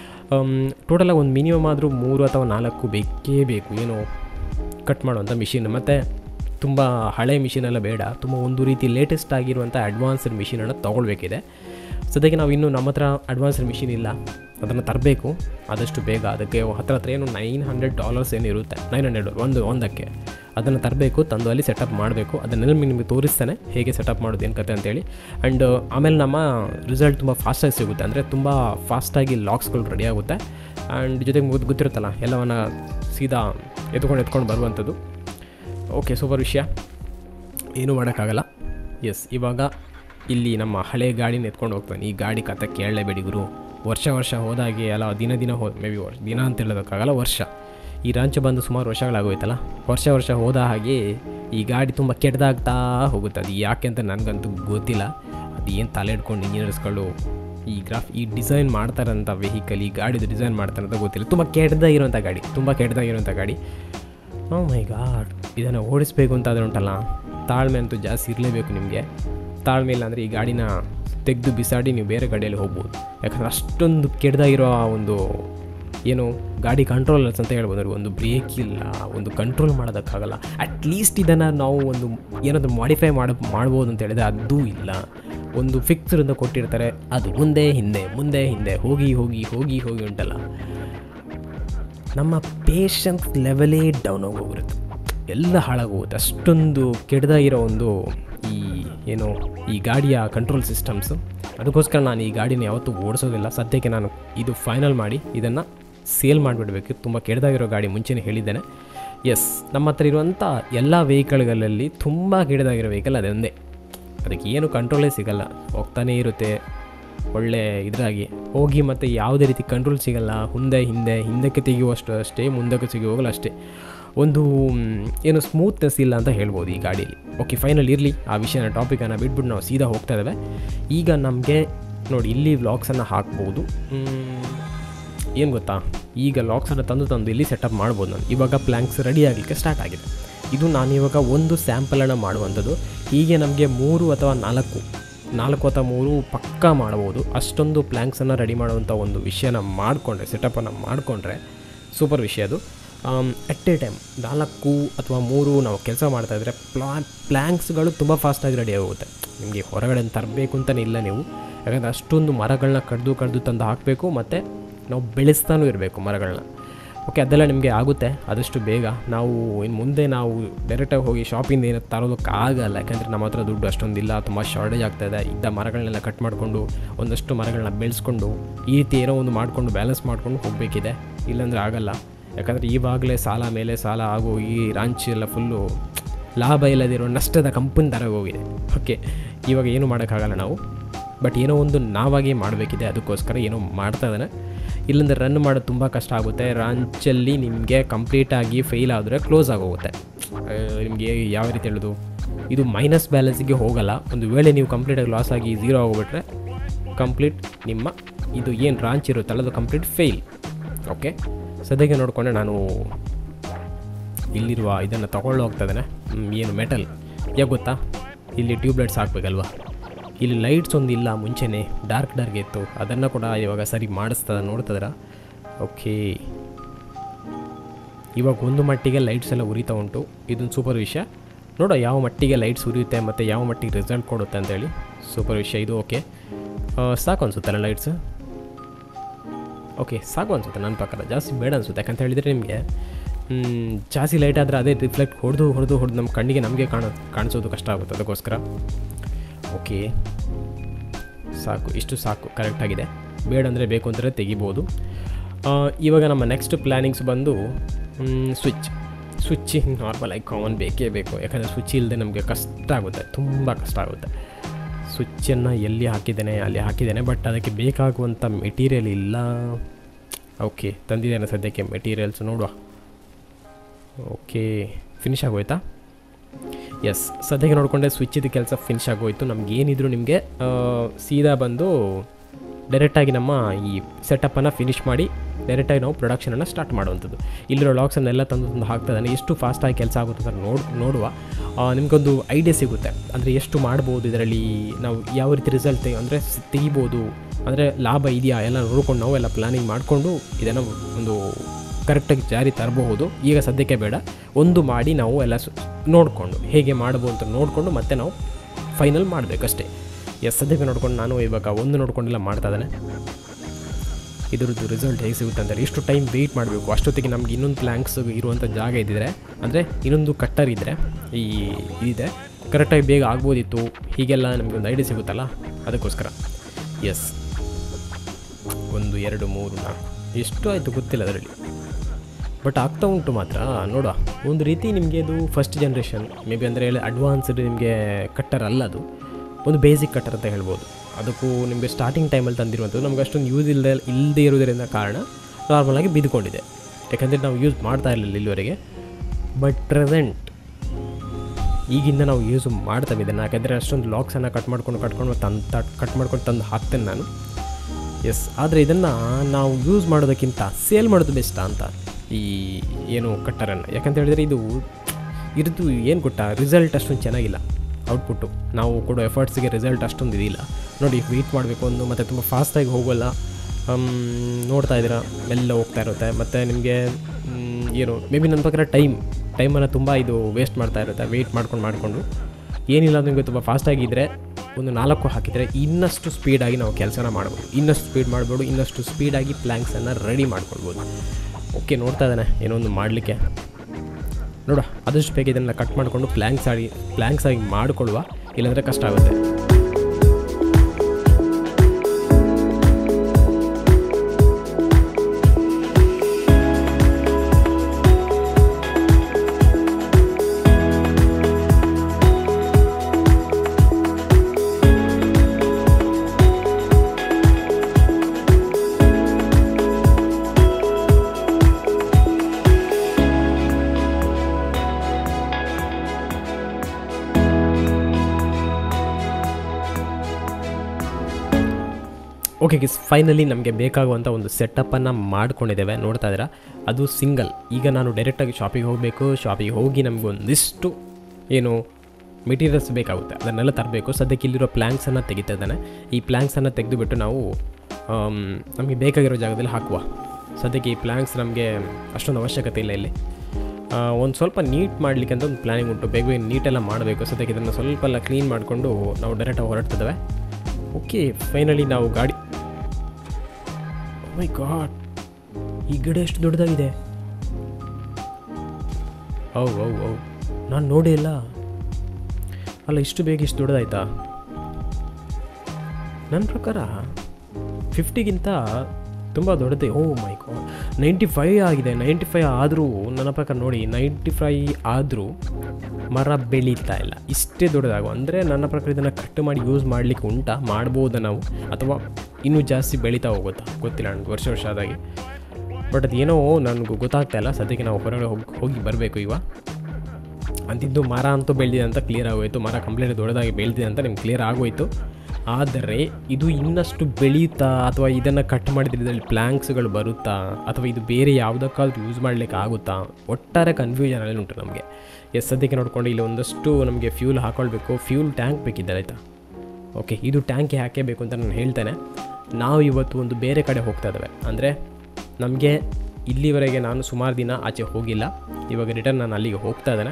ಟೋಟಲಾಗಿ ಒಂದು ಮಿನಿಮಮ್ ಆದರೂ ಮೂರು ಅಥವಾ ನಾಲ್ಕು ಬೇಕೇ ಬೇಕು ಏನು ಕಟ್ ಮಾಡುವಂಥ ಮಿಷಿನ್ ಮತ್ತು ತುಂಬ ಹಳೆ ಮಿಷಿನೆಲ್ಲ ಬೇಡ ತುಂಬ ಒಂದು ರೀತಿ ಲೇಟೆಸ್ಟ್ ಆಗಿರುವಂಥ ಅಡ್ವಾನ್ಸ್ಡ್ ಮಿಷಿನನ್ನು ತೊಗೊಳ್ಬೇಕಿದೆ ಸದ್ಯಕ್ಕೆ ನಾವು ಇನ್ನೂ ನಮ್ಮ ಹತ್ರ ಅಡ್ವಾನ್ಸ್ಡ್ ಮಿಷಿನ್ ಇಲ್ಲ ಅದನ್ನು ತರಬೇಕು ಆದಷ್ಟು ಬೇಗ ಅದಕ್ಕೆ ಹತ್ರ ಹತ್ರ ಏನು ನೈನ್ ಹಂಡ್ರೆಡ್ ಡಾಲರ್ಸ್ ಏನು ಇರುತ್ತೆ ನೈನ್ ಹಂಡ್ರೆಡ್ ಒಂದು ಒಂದಕ್ಕೆ ಅದನ್ನು ತರಬೇಕು ತಂದು ಅಲ್ಲಿ ಸೆಟಪ್ ಮಾಡಬೇಕು ಅದನ್ನೆಲ್ಲ ನಿಮಗೆ ತೋರಿಸ್ತಾನೆ ಹೇಗೆ ಸೆಟಪ್ ಮಾಡೋದು ಏನು ಕತೆ ಅಂತೇಳಿ ಆ್ಯಂಡ್ ಆಮೇಲೆ ನಮ್ಮ ರಿಸಲ್ಟ್ ತುಂಬ ಫಾಸ್ಟಾಗಿ ಸಿಗುತ್ತೆ ಅಂದರೆ ತುಂಬ ಫಾಸ್ಟಾಗಿ ಲಾಕ್ಸ್ಗಳು ರೆಡಿ ಆಗುತ್ತೆ ಆ್ಯಂಡ್ ಜೊತೆಗೆ ಮುಗಿದು ಗೊತ್ತಿರುತ್ತಲ್ಲ ಎಲ್ಲವನ್ನ ಸೀದಾ ಎತ್ಕೊಂಡು ಎತ್ಕೊಂಡು ಬರುವಂಥದ್ದು ಓಕೆ ಸೂಪರ್ ವಿಷಯ ಏನೂ ಮಾಡೋಕ್ಕಾಗಲ್ಲ ಎಸ್ ಇವಾಗ ಇಲ್ಲಿ ನಮ್ಮ ಹಳೆ ಗಾಡಿನ ಎತ್ಕೊಂಡು ಹೋಗ್ತಾನೆ ಈ ಗಾಡಿ ಕತೆ ಕೇಳಲೇಬೇಡಿ ಗುರು ವರ್ಷ ವರ್ಷ ಹೋದಾಗೆ ಅಲ್ಲ ದಿನ ದಿನ ಹೋ ಮೇ ಬಿ ವರ್ಷ ದಿನ ಅಂತ ಹೇಳೋದಕ್ಕಾಗಲ್ಲ ವರ್ಷ ಈ ರಾಂಚ ಬಂದು ಸುಮಾರು ವರ್ಷಗಳಾಗೋಯ್ತಲ್ಲ ವರ್ಷ ವರ್ಷ ಹೋದ ಹಾಗೆ ಈ ಗಾಡಿ ತುಂಬ ಕೆಟ್ಟದಾಗ್ತಾ ಹೋಗುತ್ತೆ ಅದು ಯಾಕೆ ಅಂತ ನನಗಂತೂ ಗೊತ್ತಿಲ್ಲ ಅದು ಏನು ತಲೆ ಇಟ್ಕೊಂಡು ಇಂಜಿನಿಯರ್ಸ್ಗಳು ಈ ಗ್ರಾಫ್ ಈ ಡಿಸೈನ್ ಮಾಡ್ತಾರಂಥ ವೆಹಿಕಲ್ ಈ ಗಾಡಿದು ಡಿಸೈನ್ ಮಾಡ್ತಾರಂತ ಗೊತ್ತಿಲ್ಲ ತುಂಬ ಕೆಟ್ಟದಾಗಿರುವಂಥ ಗಾಡಿ ತುಂಬ ಕೆಟ್ಟದಾಗಿರುವಂಥ ಗಾಡಿ ಓ ಮೈ ಗಾಡ್ ಇದನ್ನು ಓಡಿಸ್ಬೇಕು ಅಂತ ಆದರೆ ಉಂಟಲ್ಲ ತಾಳ್ಮೆ ಅಂತೂ ಜಾಸ್ತಿ ಇರಲೇಬೇಕು ನಿಮಗೆ ತಾಳ್ಮೆ ಇಲ್ಲ ಅಂದರೆ ಈ ಗಾಡಿನ ತೆಗೆದು ಬಿಸಾಡಿ ನೀವು ಬೇರೆ ಗಾಡಿಯಲ್ಲಿ ಹೋಗ್ಬೋದು ಯಾಕಂದರೆ ಅಷ್ಟೊಂದು ಕೆಟ್ಟದಾಗಿರೋ ಆ ಒಂದು ಏನು ಗಾಡಿ ಕಂಟ್ರೋಲರ್ಸ್ ಅಂತ ಹೇಳ್ಬೋದು ನೋಡಿ ಒಂದು ಬ್ರೇಕ್ ಇಲ್ಲ ಒಂದು ಕಂಟ್ರೋಲ್ ಮಾಡೋದಕ್ಕಾಗಲ್ಲ ಅಟ್ಲೀಸ್ಟ್ ಇದನ್ನು ನಾವು ಒಂದು ಏನಾದರೂ ಮಾಡಿಫೈ ಮಾಡ ಮಾಡ್ಬೋದು ಅಂತ ಹೇಳಿದ್ರೆ ಅದೂ ಇಲ್ಲ ಒಂದು ಫಿಕ್ಸ್ಡ್ ಅಂತ ಕೊಟ್ಟಿರ್ತಾರೆ ಅದು ಮುಂದೆ ಹಿಂದೆ ಮುಂದೆ ಹಿಂದೆ ಹೋಗಿ ಹೋಗಿ ಹೋಗಿ ಹೋಗಿ ಉಂಟಲ್ಲ ನಮ್ಮ ಪೇಷನ್ಸ್ ಲೆವೆಲೇ ಡೌನ್ ಆಗೋಗಿರುತ್ತೆ ಎಲ್ಲ ಹಾಳಾಗೋಗುತ್ತೆ ಅಷ್ಟೊಂದು ಕೆಟ್ಟದಾಗಿರೋ ಒಂದು ಈ ಏನು ಈ ಗಾಡಿಯ ಕಂಟ್ರೋಲ್ ಸಿಸ್ಟಮ್ಸು ಅದಕ್ಕೋಸ್ಕರ ನಾನು ಈ ಗಾಡಿನ ಯಾವತ್ತೂ ಓಡಿಸೋದಿಲ್ಲ ಸದ್ಯಕ್ಕೆ ನಾನು ಇದು ಫೈನಲ್ ಮಾಡಿ ಇದನ್ನು ಸೇಲ್ ಮಾಡಿಬಿಡಬೇಕು ತುಂಬ ಕೆಟ್ಟದಾಗಿರೋ ಗಾಡಿ ಮುಂಚೆನೇ ಹೇಳಿದ್ದೇನೆ ಎಸ್ ನಮ್ಮ ಹತ್ರ ಇರುವಂಥ ಎಲ್ಲ ವೆಹಿಕಲ್ಗಳಲ್ಲಿ ತುಂಬ ಕೆಟ್ಟದಾಗಿರೋ ವೆಹಿಕಲ್ ಅದೊಂದೇ ಅದಕ್ಕೆ ಏನು ಕಂಟ್ರೋಲೇ ಸಿಗಲ್ಲ ಹೋಗ್ತಾನೇ ಇರುತ್ತೆ ಒಳ್ಳೆ ಇದರಾಗಿ ಹೋಗಿ ಮತ್ತು ಯಾವುದೇ ರೀತಿ ಕಂಟ್ರೋಲ್ ಸಿಗಲ್ಲ ಮುಂದೆ ಹಿಂದೆ ಹಿಂದಕ್ಕೆ ತೆಗೆಯುವಷ್ಟು ಅಷ್ಟೇ ಮುಂದಕ್ಕೆ ಸಿಗುವಾಗಲೂ ಅಷ್ಟೇ ಒಂದು ಮ್, ಏನು ಸ್ಮೂತ್ನೆಸ್ ಇಲ್ಲ ಅಂತ ಹೇಳ್ಬೋದು ಈ ಗಾಡೀಲಿ ಓಕೆ ಫೈನಲ್ ಇರಲಿ ಆ ವಿಷಯನ ಟಾಪಿಕನ್ನು ಬಿಟ್ಬಿಟ್ಟು ನಾವು ಸೀದಾ ಹೋಗ್ತಾ ಇದ್ದೇವೆ ಈಗ ನಮಗೆ ನೋಡಿ ಇಲ್ಲಿ ವ್ಲಾಗ್ಸನ್ನು ಹಾಕ್ಬೋದು ಏನು ಗೊತ್ತಾ ಈಗ ಲಾಕ್ಸನ್ನು ತಂದು ತಂದು ಇಲ್ಲಿ ಸೆಟಪ್ ಮಾಡ್ಬೋದು ನಾನು ಇವಾಗ ಪ್ಲ್ಯಾಂಕ್ಸ್ ರೆಡಿ ಆಗಲಿಕ್ಕೆ ಸ್ಟಾರ್ಟ್ ಆಗಿದೆ ಇದು ನಾನು ಇವಾಗ ಒಂದು ಸ್ಯಾಂಪಲನ್ನು ಮಾಡುವಂಥದ್ದು ಹೀಗೆ ನಮಗೆ ಮೂರು ಅಥವಾ ನಾಲ್ಕು ನಾಲ್ಕು ಅಥವಾ ಮೂರು ಪಕ್ಕಾ ಮಾಡ್ಬೋದು ಅಷ್ಟೊಂದು ಪ್ಲ್ಯಾಂಕ್ಸನ್ನು ರೆಡಿ ಮಾಡುವಂಥ ಒಂದು ವಿಷಯನ ಮಾಡಿಕೊಂಡ್ರೆ ಸೆಟಪನ್ನು ಮಾಡಿಕೊಂಡ್ರೆ ಸೂಪರ್ ವಿಷಯ ಅದು ಎಟ್ ಎ ಟೈಮ್ ನಾಲ್ಕು ಅಥವಾ ಮೂರು ನಾವು ಕೆಲಸ ಮಾಡ್ತಾಯಿದ್ರೆ ಪ್ಲಾ ಪ್ಲ್ಯಾಂಕ್ಸ್ಗಳು ತುಂಬ ಫಾಸ್ಟಾಗಿ ರೆಡಿ ಆಗುತ್ತೆ ನಿಮಗೆ ಹೊರಗಡೆ ತರಬೇಕು ಅಂತಲೇ ಇಲ್ಲ ನೀವು ಯಾಕಂದರೆ ಅಷ್ಟೊಂದು ಮರಗಳನ್ನ ಕಡ್ದು ಕಡ್ದು ತಂದು ಹಾಕಬೇಕು ಮತ್ತು ನಾವು ಬೆಳೆಸ್ತಾನೂ ಇರಬೇಕು ಮರಗಳನ್ನ ಓಕೆ ಅದೆಲ್ಲ ನಿಮಗೆ ಆಗುತ್ತೆ ಆದಷ್ಟು ಬೇಗ ನಾವು ಇನ್ನು ಮುಂದೆ ನಾವು ಡೈರೆಕ್ಟಾಗಿ ಹೋಗಿ ಶಾಪಿಂದ ಏನು ತರೋದಕ್ಕಾಗಲ್ಲ ಯಾಕಂದರೆ ನಮ್ಮ ಹತ್ರ ದುಡ್ಡು ಅಷ್ಟೊಂದಿಲ್ಲ ತುಂಬ ಶಾರ್ಟೇಜ್ ಆಗ್ತಾಯಿದೆ ಇದ್ದ ಮರಗಳನ್ನೆಲ್ಲ ಕಟ್ ಮಾಡಿಕೊಂಡು ಒಂದಷ್ಟು ಮರಗಳನ್ನ ಬೆಳೆಸ್ಕೊಂಡು ಈ ರೀತಿ ಏನೋ ಒಂದು ಮಾಡಿಕೊಂಡು ಬ್ಯಾಲೆನ್ಸ್ ಮಾಡ್ಕೊಂಡು ಹೋಗಬೇಕಿದೆ ಇಲ್ಲಾಂದರೆ ಆಗಲ್ಲ ಯಾಕಂದರೆ ಇವಾಗಲೇ ಸಾಲ ಮೇಲೆ ಸಾಲ ಆಗೋ ಈ ರಾಂಚಿ ಎಲ್ಲ ಫುಲ್ಲು ಲಾಭ ಇಲ್ಲದಿರೋ ನಷ್ಟದ ಕಂಪನಿ ಥರ ಹೋಗಿದೆ ಓಕೆ ಇವಾಗ ಏನು ಮಾಡೋಕ್ಕಾಗಲ್ಲ ನಾವು ಬಟ್ ಏನೋ ಒಂದು ನಾವಾಗೇ ಮಾಡಬೇಕಿದೆ ಅದಕ್ಕೋಸ್ಕರ ಏನೋ ಮಾಡ್ತಾ ಇದ್ದಾನೆ ಇಲ್ಲಂದ್ರೆ ರನ್ ಮಾಡೋದು ತುಂಬ ಕಷ್ಟ ಆಗುತ್ತೆ ರಾಂಚಲ್ಲಿ ನಿಮಗೆ ಕಂಪ್ಲೀಟಾಗಿ ಫೇಲ್ ಆದರೆ ಕ್ಲೋಸ್ ಆಗೋಗುತ್ತೆ ನಿಮಗೆ ಯಾವ ರೀತಿ ಹೇಳೋದು ಇದು ಮೈನಸ್ ಬ್ಯಾಲೆನ್ಸಿಗೆ ಹೋಗಲ್ಲ ಒಂದು ವೇಳೆ ನೀವು ಕಂಪ್ಲೀಟಾಗಿ ಲಾಸ್ ಆಗಿ ಝೀರೋ ಆಗೋಗ್ಬಿಟ್ರೆ ಕಂಪ್ಲೀಟ್ ನಿಮ್ಮ ಇದು ಏನು ರಾಂಚ್ ಇರುತ್ತಲ್ಲ ಅದು ಕಂಪ್ಲೀಟ್ ಫೇಲ್ ಓಕೆ ಸದ್ಯಕ್ಕೆ ನೋಡಿಕೊಂಡೆ ನಾನು ಇಲ್ಲಿರುವ ಇದನ್ನು ತಗೊಳ್ಳೋ ಹೋಗ್ತಾ ಇದ್ದಾನೆ ಹ್ಮ್, ಏನು ಮೆಟಲ್ ಯಾಕೆ ಗೊತ್ತಾ ಇಲ್ಲಿ ಟ್ಯೂಬ್ ಲೈಟ್ಸ್ ಹಾಕ್ಬೇಕಲ್ವಾ ಇಲ್ಲಿ ಲೈಟ್ಸ್ ಒಂದು ಇಲ್ಲ ಮುಂಚೆನೇ ಡಾರ್ಕ್ ಡಾರ್ಕ್ ಇತ್ತು ಅದನ್ನು ಕೂಡ ಇವಾಗ ಸರಿ ಮಾಡಿಸ್ತದ ನೋಡ್ತದ್ರ ಓಕೆ ಇವಾಗ ಒಂದು ಮಟ್ಟಿಗೆ ಲೈಟ್ಸ್ ಎಲ್ಲ ಉರಿತಾ ಉಂಟು ಇದೊಂದು ಸೂಪರ್ ವಿಷಯ ನೋಡೋ ಯಾವ ಮಟ್ಟಿಗೆ ಲೈಟ್ಸ್ ಉರಿಯುತ್ತೆ ಮತ್ತು ಯಾವ ಮಟ್ಟಿಗೆ ರಿಸಲ್ಟ್ ಕೊಡುತ್ತೆ ಅಂತೇಳಿ ಸೂಪರ್ ವಿಷಯ ಇದು ಓಕೆ ಸಾಕು ಅನಿಸುತ್ತಲ್ಲ ಲೈಟ್ಸ್ ಓಕೆ ಸಾಕು ಅನಿಸುತ್ತೆ ನನ್ನ ಪ್ರಕಾರ ಜಾಸ್ತಿ ಬೇಡ ಅನಿಸುತ್ತೆ ಯಾಕಂತ ಹೇಳಿದರೆ ನಿಮಗೆ ಮ್, ಜಾಸ್ತಿ ಲೈಟ್ ಆದರೆ ಅದೇ ರಿಫ್ಲೆಕ್ಟ್ ಹೊಡೆದು ಹೊಡೆದು ಹೊಡೆದು ನಮ್ಮ ಕಣ್ಣಿಗೆ ನಮಗೆ ಕಾಣ ಕಾಣಿಸೋದು ಕಷ್ಟ ಆಗುತ್ತೆ ಅದಕ್ಕೋಸ್ಕರ ಓಕೆ ಸಾಕು ಇಷ್ಟು ಸಾಕು ಕರೆಕ್ಟಾಗಿದೆ ಬೇಡ ಅಂದರೆ ಬೇಕು ಅಂದರೆ ತೆಗಿಬೋದು ಆ, ಇವಾಗ ನಮ್ಮ ನೆಕ್ಸ್ಟ್ ಪ್ಲ್ಯಾನಿಂಗ್ಸ್ ಬಂದು ಸ್ವಿಚ್ ಸ್ವಿಚ್ ನಾರ್ಮಲ್ ಆಗಿ ಕಾಮನ್ ಬೇಕೇ ಬೇಕು ಯಾಕಂದರೆ ಸ್ವಿಚ್ ಇಲ್ಲದೆ ನಮಗೆ ಕಷ್ಟ ಆಗುತ್ತೆ ತುಂಬ ಕಷ್ಟ ಆಗುತ್ತೆ ಸ್ವಿಚ್ಚನ್ನು ಎಲ್ಲಿ ಹಾಕಿದ್ದೇನೆ ಅಲ್ಲಿ ಹಾಕಿದ್ದೇನೆ ಬಟ್ ಅದಕ್ಕೆ ಬೇಕಾಗುವಂಥ ಮೆಟೀರಿಯಲ್ ಇಲ್ಲ ಓಕೆ ತಂದಿದ್ದೇನೆ ಸದ್ಯಕ್ಕೆ ಮೆಟೀರಿಯಲ್ಸ್ ನೋಡುವ ಓಕೆ ಫಿನಿಶ್ ಆಗೋಯ್ತಾ ಎಸ್ ಸದ್ಯಕ್ಕೆ ನೋಡಿಕೊಂಡೆ ಸ್ವಿಚ್ಚಿದ ಕೆಲಸ ಫಿನಿಶ್ ಆಗೋಯ್ತು ನಮ್ಗೆ ಏನಿದ್ರು ನಿಮಗೆ ಸೀದಾ ಬಂದು ಡೈರೆಕ್ಟಾಗಿ ನಮ್ಮ ಈ ಸೆಟಪ್ಪನ್ನು ಫಿನಿಶ್ ಮಾಡಿ ಡೈರೆಕ್ಟಾಗಿ ನಾವು ಪ್ರೊಡಕ್ಷನನ್ನು ಸ್ಟಾರ್ಟ್ ಮಾಡುವಂಥದ್ದು ಇಲ್ಲಿರೋ ಲಾಕ್ಸನ್ನೆಲ್ಲ ತಂದು ತಂದು ಹಾಕ್ತಾನೆ ಎಷ್ಟು ಫಾಸ್ಟಾಗಿ ಕೆಲಸ ಆಗುತ್ತೆ ಅಂತ ನೋಡ್ ನೋಡುವ ಆ, ನಿಮಗೊಂದು ಐಡಿಯಾ ಸಿಗುತ್ತೆ ಅಂದರೆ ಎಷ್ಟು ಮಾಡ್ಬೋದು ಇದರಲ್ಲಿ ನಾವು ಯಾವ ರೀತಿ ರಿಸಲ್ಟ್ ತೆಗಿ ಅಂದರೆ ತೆಗಿಬೋದು ಅಂದರೆ ಲಾಭ ಇದೆಯಾ ಎಲ್ಲ ನೋಡ್ಕೊಂಡು ನಾವು ಎಲ್ಲ ಪ್ಲಾನಿಂಗ್ ಮಾಡಿಕೊಂಡು ಇದನ್ನು ಒಂದು ಕರೆಕ್ಟಾಗಿ ಜಾರಿ ತರಬಹುದು ಈಗ ಸದ್ಯಕ್ಕೆ ಬೇಡ ಒಂದು ಮಾಡಿ ನಾವು ಎಲ್ಲ ಸು ನೋಡಿಕೊಂಡು ಹೇಗೆ ಮಾಡ್ಬೋದು ಅಂತ ನೋಡಿಕೊಂಡು ಮತ್ತೆ ನಾವು ಫೈನಲ್ ಮಾಡಬೇಕಷ್ಟೇ ಎಸ್ ಸದ್ಯಕ್ಕೆ ನೋಡ್ಕೊಂಡು ನಾನು ಇವಾಗ ಒಂದು ನೋಡ್ಕೊಂಡೆಲ್ಲ ಮಾಡ್ತಾ ಇದ್ದಾನೆ ಇದ್ರದ್ದು ರಿಸಲ್ಟ್ ಹೇಗೆ ಸಿಗುತ್ತೆ ಅಂತೇಳಿ ಇಷ್ಟು ಟೈಮ್ ವೆಯ್ಟ್ ಮಾಡಬೇಕು ಅಷ್ಟೊತ್ತಿಗೆ ನಮ್ಗೆ ಇನ್ನೊಂದು ಪ್ಲ್ಯಾಂಕ್ಸ್ ಇರುವಂಥ ಜಾಗ ಇದ್ದಿದ್ರೆ ಅಂದರೆ ಇನ್ನೊಂದು ಕಟ್ಟರ್ ಇದ್ದರೆ ಈ ಇದಿದೆ ಕರೆಕ್ಟಾಗಿ ಬೇಗ ಆಗ್ಬೋದಿತ್ತು ಹೀಗೆಲ್ಲ ನಮಗೆ ಒಂದು ಐಡಿಯಾ ಸಿಗುತ್ತಲ್ಲ ಅದಕ್ಕೋಸ್ಕರ ಎಸ್ ಒಂದು ಎರಡು ಮೂರು ನಾಲ್ಕು ಎಷ್ಟು ಆಯಿತು ಗೊತ್ತಿಲ್ಲ ಅದರಲ್ಲಿ ಬಟ್ ಆಗ್ತಾ ಉಂಟು ಮಾತ್ರ ನೋಡುವ ಒಂದು ರೀತಿ ನಿಮಗೆ ಇದು ಫಸ್ಟ್ ಜನ್ರೇಷನ್ ಮೇ ಬಿ ಅಂದರೆ ಹೇಳಿ ಅಡ್ವಾನ್ಸ್ಡ್ ನಿಮಗೆ ಕಟ್ಟರ್ ಅಲ್ಲ ಅದು ಒಂದು ಬೇಸಿಕ್ ಕಟ್ಟರ್ ಅಂತ ಹೇಳ್ಬೋದು ಅದಕ್ಕೂ ನಿಮಗೆ ಸ್ಟಾರ್ಟಿಂಗ್ ಟೈಮಲ್ಲಿ ತಂದಿರುವಂಥದ್ದು ನಮ್ಗೆ ಅಷ್ಟೊಂದು ಯೂಸ್ ಇಲ್ಲದೆ ಇಲ್ಲದೆ ಇರೋದರಿಂದ ಕಾರಣ ನಾರ್ಮಲಾಗಿ ಬಿದ್ದುಕೊಂಡಿದೆ ಯಾಕಂದರೆ ನಾವು ಯೂಸ್ ಮಾಡ್ತಾ ಇರಲಿಲ್ಲ ಇಲ್ಲಿವರೆಗೆ ಬಟ್ ಪ್ರೆಸೆಂಟ್ ಈಗಿಂದ ನಾವು ಯೂಸ್ ಮಾಡ್ತೇವೆ ಇದನ್ನು ಯಾಕಂದರೆ ಅಷ್ಟೊಂದು ಲಾಕ್ಸನ್ನು ಕಟ್ ಮಾಡ್ಕೊಂಡು ಕಟ್ಕೊಂಡು ತಂದು ಕಟ್ ಮಾಡ್ಕೊಂಡು ತಂದು ಹಾಕ್ತೇನೆ ನಾನು ಎಸ್ ಆದರೆ ಇದನ್ನು ನಾವು ಯೂಸ್ ಮಾಡೋದಕ್ಕಿಂತ ಸೇಲ್ ಮಾಡೋದು ಬೆಸ್ಟಾ ಅಂತ ಈ ಏನು ಕಟ್ಟರನ್ನು ಯಾಕಂತ ಹೇಳಿದರೆ ಇದು ಇರ್ದು ಏನು ಕೊಟ್ಟ ರಿಸಲ್ಟ್ ಅಷ್ಟೊಂದು ಚೆನ್ನಾಗಿಲ್ಲ ಔಟ್ಪುಟ್ಟು ನಾವು ಕೊಡೋ ಎಫರ್ಟ್ಸಿಗೆ ರಿಸಲ್ಟ್ ಅಷ್ಟೊಂದು ಇದಿಲ್ಲ ನೋಡಿ ವೆಯ್ಟ್ ಮಾಡಬೇಕು ಒಂದು ಮತ್ತು ತುಂಬ ಫಾಸ್ಟಾಗಿ ಹೋಗೋಲ್ಲ ಹಮ್, ನೋಡ್ತಾ ಇದ್ದೀರಾ ಮೆಲ್ಲ ಹೋಗ್ತಾ ಇರುತ್ತೆ ಮತ್ತು ನಿಮಗೆ ಮ್, ಏನು ಮೇ ಬಿ ನನ್ನ ಪ್ರಕಾರ ಟೈಮ್ ಟೈಮನ್ನು ತುಂಬ ಇದು ವೇಸ್ಟ್ ಮಾಡ್ತಾ ಇರುತ್ತೆ ವೆಯ್ಟ್ ಮಾಡ್ಕೊಂಡು ಮಾಡಿಕೊಂಡು ಏನಿಲ್ಲ ನಿಮಗೆ ತುಂಬ ಫಾಸ್ಟಾಗಿದ್ದರೆ ಒಂದು ನಾಲ್ಕು ಹಾಕಿದರೆ ಇನ್ನಷ್ಟು ಸ್ಪೀಡಾಗಿ ನಾವು ಕೆಲಸನ ಮಾಡ್ಬೋದು ಇನ್ನಷ್ಟು ಸ್ಪೀಡ್ ಮಾಡ್ಬೋದು ಇನ್ನಷ್ಟು ಸ್ಪೀಡಾಗಿ ಪ್ಲ್ಯಾಂಕ್ಸನ್ನು ರೆಡಿ ಮಾಡ್ಕೊಳ್ಬೋದು ಓಕೆ ನೋಡ್ತಾ ಇದ್ದಾನೆ ಏನೋ ಒಂದು ಮಾಡಲಿಕ್ಕೆ ನೋಡ ಆದಷ್ಟು ಬೇಗ ಇದನ್ನು ಕಟ್ ಮಾಡಿಕೊಂಡು ಪ್ಲ್ಯಾಂಕ್ಸ್ ಆಗಿ ಪ್ಲ್ಯಾಂಕ್ಸ್ ಆಗಿ ಮಾಡಿಕೊಳ್ಳುವ ಇಲ್ಲಾಂದರೆ ಕಷ್ಟ ಆಗುತ್ತೆ ಓಕೆ ಗಿಸ್ ಫೈನಲಿ ನಮಗೆ ಬೇಕಾಗುವಂಥ ಒಂದು ಸೆಟಪ್ಪನ್ನು ಮಾಡ್ಕೊಂಡಿದ್ದೇವೆ ನೋಡ್ತಾ ಇದ್ದೀರಾ ಅದು ಸಿಂಗಲ್ ಈಗ ನಾನು ಡೈರೆಕ್ಟಾಗಿ ಶಾಪಿಗೆ ಹೋಗಬೇಕು ಶಾಪಿಗೆ ಹೋಗಿ ನಮಗೆ ಒಂದಿಷ್ಟು ಏನು ಮೆಟೀರಿಯಲ್ಸ್ ಬೇಕಾಗುತ್ತೆ ಅದನ್ನೆಲ್ಲ ತರಬೇಕು ಸದ್ಯಕ್ಕೆ ಇಲ್ಲಿರೋ ಪ್ಲ್ಯಾಂಕ್ಸನ್ನು ತೆಗಿತಾ ಇದ್ದಾನೆ ಈ ಪ್ಲ್ಯಾಂಕ್ಸನ್ನು ತೆಗೆದುಬಿಟ್ಟು ನಾವು ಆಮ್, ನಮಗೆ ಬೇಕಾಗಿರೋ ಜಾಗದಲ್ಲಿ ಹಾಕುವ ಸದ್ಯಕ್ಕೆ ಈ ಪ್ಲ್ಯಾಂಕ್ಸ್ ನಮಗೆ ಅಷ್ಟೊಂದು ಅವಶ್ಯಕತೆ ಇಲ್ಲ ಇಲ್ಲಿ ಒಂದು ಸ್ವಲ್ಪ ನೀಟ್ ಮಾಡಲಿಕ್ಕೆ ಅಂತ ಒಂದು ಪ್ಲ್ಯಾನಿಂಗ್ ಉಂಟು ಬೇಗ ಬೇಗ ನೀಟೆಲ್ಲ ಮಾಡಬೇಕು ಸದ್ಯಕ್ಕೆ ಇದನ್ನು ಸ್ವಲ್ಪ ಎಲ್ಲ ಕ್ಲೀನ್ ಮಾಡಿಕೊಂಡು ನಾವು ಡೈರೆಕ್ಟಾಗಿ ಹೊರಡ್ತಿದ್ದೇವೆ ಓಕೆ ಫೈನಲಿ ನಾವು ಗಾಡಿ ಮೈ ಗಾಡ್ ಈ ಗಿಡ ಎಷ್ಟು ದೊಡ್ಡದಾಗಿದೆ ಹೌ ಹೌ ಹೌ ನಾನು ನೋಡೇ ಇಲ್ಲ ಅಲ್ಲ ಇಷ್ಟು ಬೇಗ ಇಷ್ಟು ದೊಡ್ಡದಾಯ್ತಾ ನನ್ನ ಪ್ರಕಾರ ಫಿಫ್ಟಿಗಿಂತ ತುಂಬ ದೊಡ್ಡದೇ oh my god ninety five ಆಗಿದೆ ನೈಂಟಿ ಫೈ ಆದರೂ ನನ್ನ ಪ್ರಕಾರ ನೋಡಿ ನೈಂಟಿ ಫೈ ಆದರೂ ಮರ ಬೆಳೀತಾ ಇಲ್ಲ ಇಷ್ಟೇ ದೊಡ್ಡದಾಗು ಅಂದರೆ ನನ್ನ ಪ್ರಕಾರ ಇದನ್ನು ಕಟ್ ಮಾಡಿ ಯೂಸ್ ಮಾಡಲಿಕ್ಕೆ ಉಂಟಾ ಮಾಡ್ಬೋದಾ ನಾವು ಅಥವಾ ಇನ್ನೂ ಜಾಸ್ತಿ ಬೆಳೀತಾ ಹೋಗುತ್ತಾ ಗೊತ್ತಿಲ್ಲ ನನಗೆ ವರ್ಷ ವರ್ಷ ಆದಾಗೆ ಬಟ್ ಅದೇನೋ ನನಗೂ ಗೊತ್ತಾಗ್ತಾ ಇಲ್ಲ ಸದ್ಯಕ್ಕೆ ನಾವು ಹೊರಗಡೆ ಹೋಗಿ ಹೋಗಿ ಬರಬೇಕು ಇವಾಗ ಅಂತಿದ್ದು ಮರ ಅಂತೂ ಬೆಳೆದಿದೆ ಅಂತ ಕ್ಲಿಯರ್ ಆಗೋಯ್ತು ಮರ ಕಂಪ್ಲೀಟ್ ದೊಡ್ಡದಾಗಿ ಬೆಳೆದಿದೆ ಅಂತ ನಿಮ್ಗೆ ಕ್ಲಿಯರ್ ಆಗೋಯ್ತು ಆದರೆ ಇದು ಇನ್ನಷ್ಟು ಬೆಳೀತಾ ಅಥವಾ ಇದನ್ನು ಕಟ್ ಮಾಡಿದ್ರೆ ಇದರಲ್ಲಿ ಪ್ಲ್ಯಾಂಕ್ಸ್ಗಳು ಬರುತ್ತಾ ಅಥವಾ ಇದು ಬೇರೆ ಯಾವುದಕ್ಕಾದ್ರೂ ಯೂಸ್ ಮಾಡಲಿಕ್ಕೆ ಆಗುತ್ತಾ ಒಟ್ಟಾರೆ ಕನ್ಫ್ಯೂಷನಲ್ಲಿ ಉಂಟು ನಮಗೆ ಎಸ್ ಸದ್ಯಕ್ಕೆ ನೋಡ್ಕೊಂಡು ಇಲ್ಲಿ ಒಂದಷ್ಟು ನಮಗೆ ಫ್ಯೂಲ್ ಹಾಕೊಳ್ಬೇಕು ಫ್ಯೂಲ್ ಟ್ಯಾಂಕ್ ಬೇಕಿದ್ದಾರೆ ಆಯಿತಾ ಓಕೆ ಇದು ಟ್ಯಾಂಕಿಗೆ ಹಾಕೇಬೇಕು ಅಂತ ನಾನು ಹೇಳ್ತೇನೆ ನಾವು ಇವತ್ತು ಒಂದು ಬೇರೆ ಕಡೆ ಹೋಗ್ತಾ ಇದ್ದಾವೆ ಅಂದರೆ ನಮಗೆ ಇಲ್ಲಿವರೆಗೆ ನಾನು ಸುಮಾರು ದಿನ ಆಚೆ ಹೋಗಿಲ್ಲ ಇವಾಗ ರಿಟರ್ನ್ ನಾನು ಅಲ್ಲಿಗೆ ಹೋಗ್ತಾ ಇದ್ದೇನೆ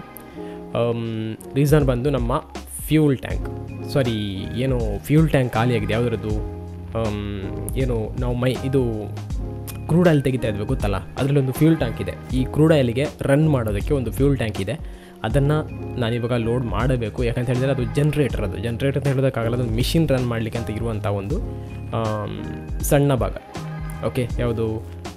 ರೀಸನ್ ಬಂದು ನಮ್ಮ ಫ್ಯೂಲ್ ಟ್ಯಾಂಕ್ ಸಾರಿ ಏನು ಫ್ಯೂಲ್ ಟ್ಯಾಂಕ್ ಖಾಲಿಯಾಗಿದೆ ಯಾವುದ್ರದ್ದು ಆಮ್, ಏನು ನಾವು ಮೈ ಇದು ಕ್ರೂಡ್ ಆಯಿಲ್ ತೆಗಿತಾ ಇದ್ವಿ ಗೊತ್ತಲ್ಲ ಅದರಲ್ಲಿ ಒಂದು ಫ್ಯೂಲ್ ಟ್ಯಾಂಕ್ ಇದೆ ಈ ಕ್ರೂಡ್ ಆಯಿಲ್ಗೆ ರನ್ ಮಾಡೋದಕ್ಕೆ ಒಂದು ಫ್ಯೂಲ್ ಟ್ಯಾಂಕ್ ಇದೆ ಅದನ್ನು ನಾನಿವಾಗ ಲೋಡ್ ಮಾಡಬೇಕು ಯಾಕಂತ ಹೇಳಿದರೆ ಅದು ಜನ್ರೇಟರ್ ಅದು ಜನ್ರೇಟರ್ ಅಂತ ಹೇಳೋದಕ್ಕಾಗಲ್ಲ ಅದು ಮಿಷಿನ್ ರನ್ ಮಾಡಲಿಕ್ಕೆ ಅಂತ ಇರುವಂಥ ಒಂದು ಆಮ್, ಸಣ್ಣ ಭಾಗ ಓಕೆ ಯಾವುದು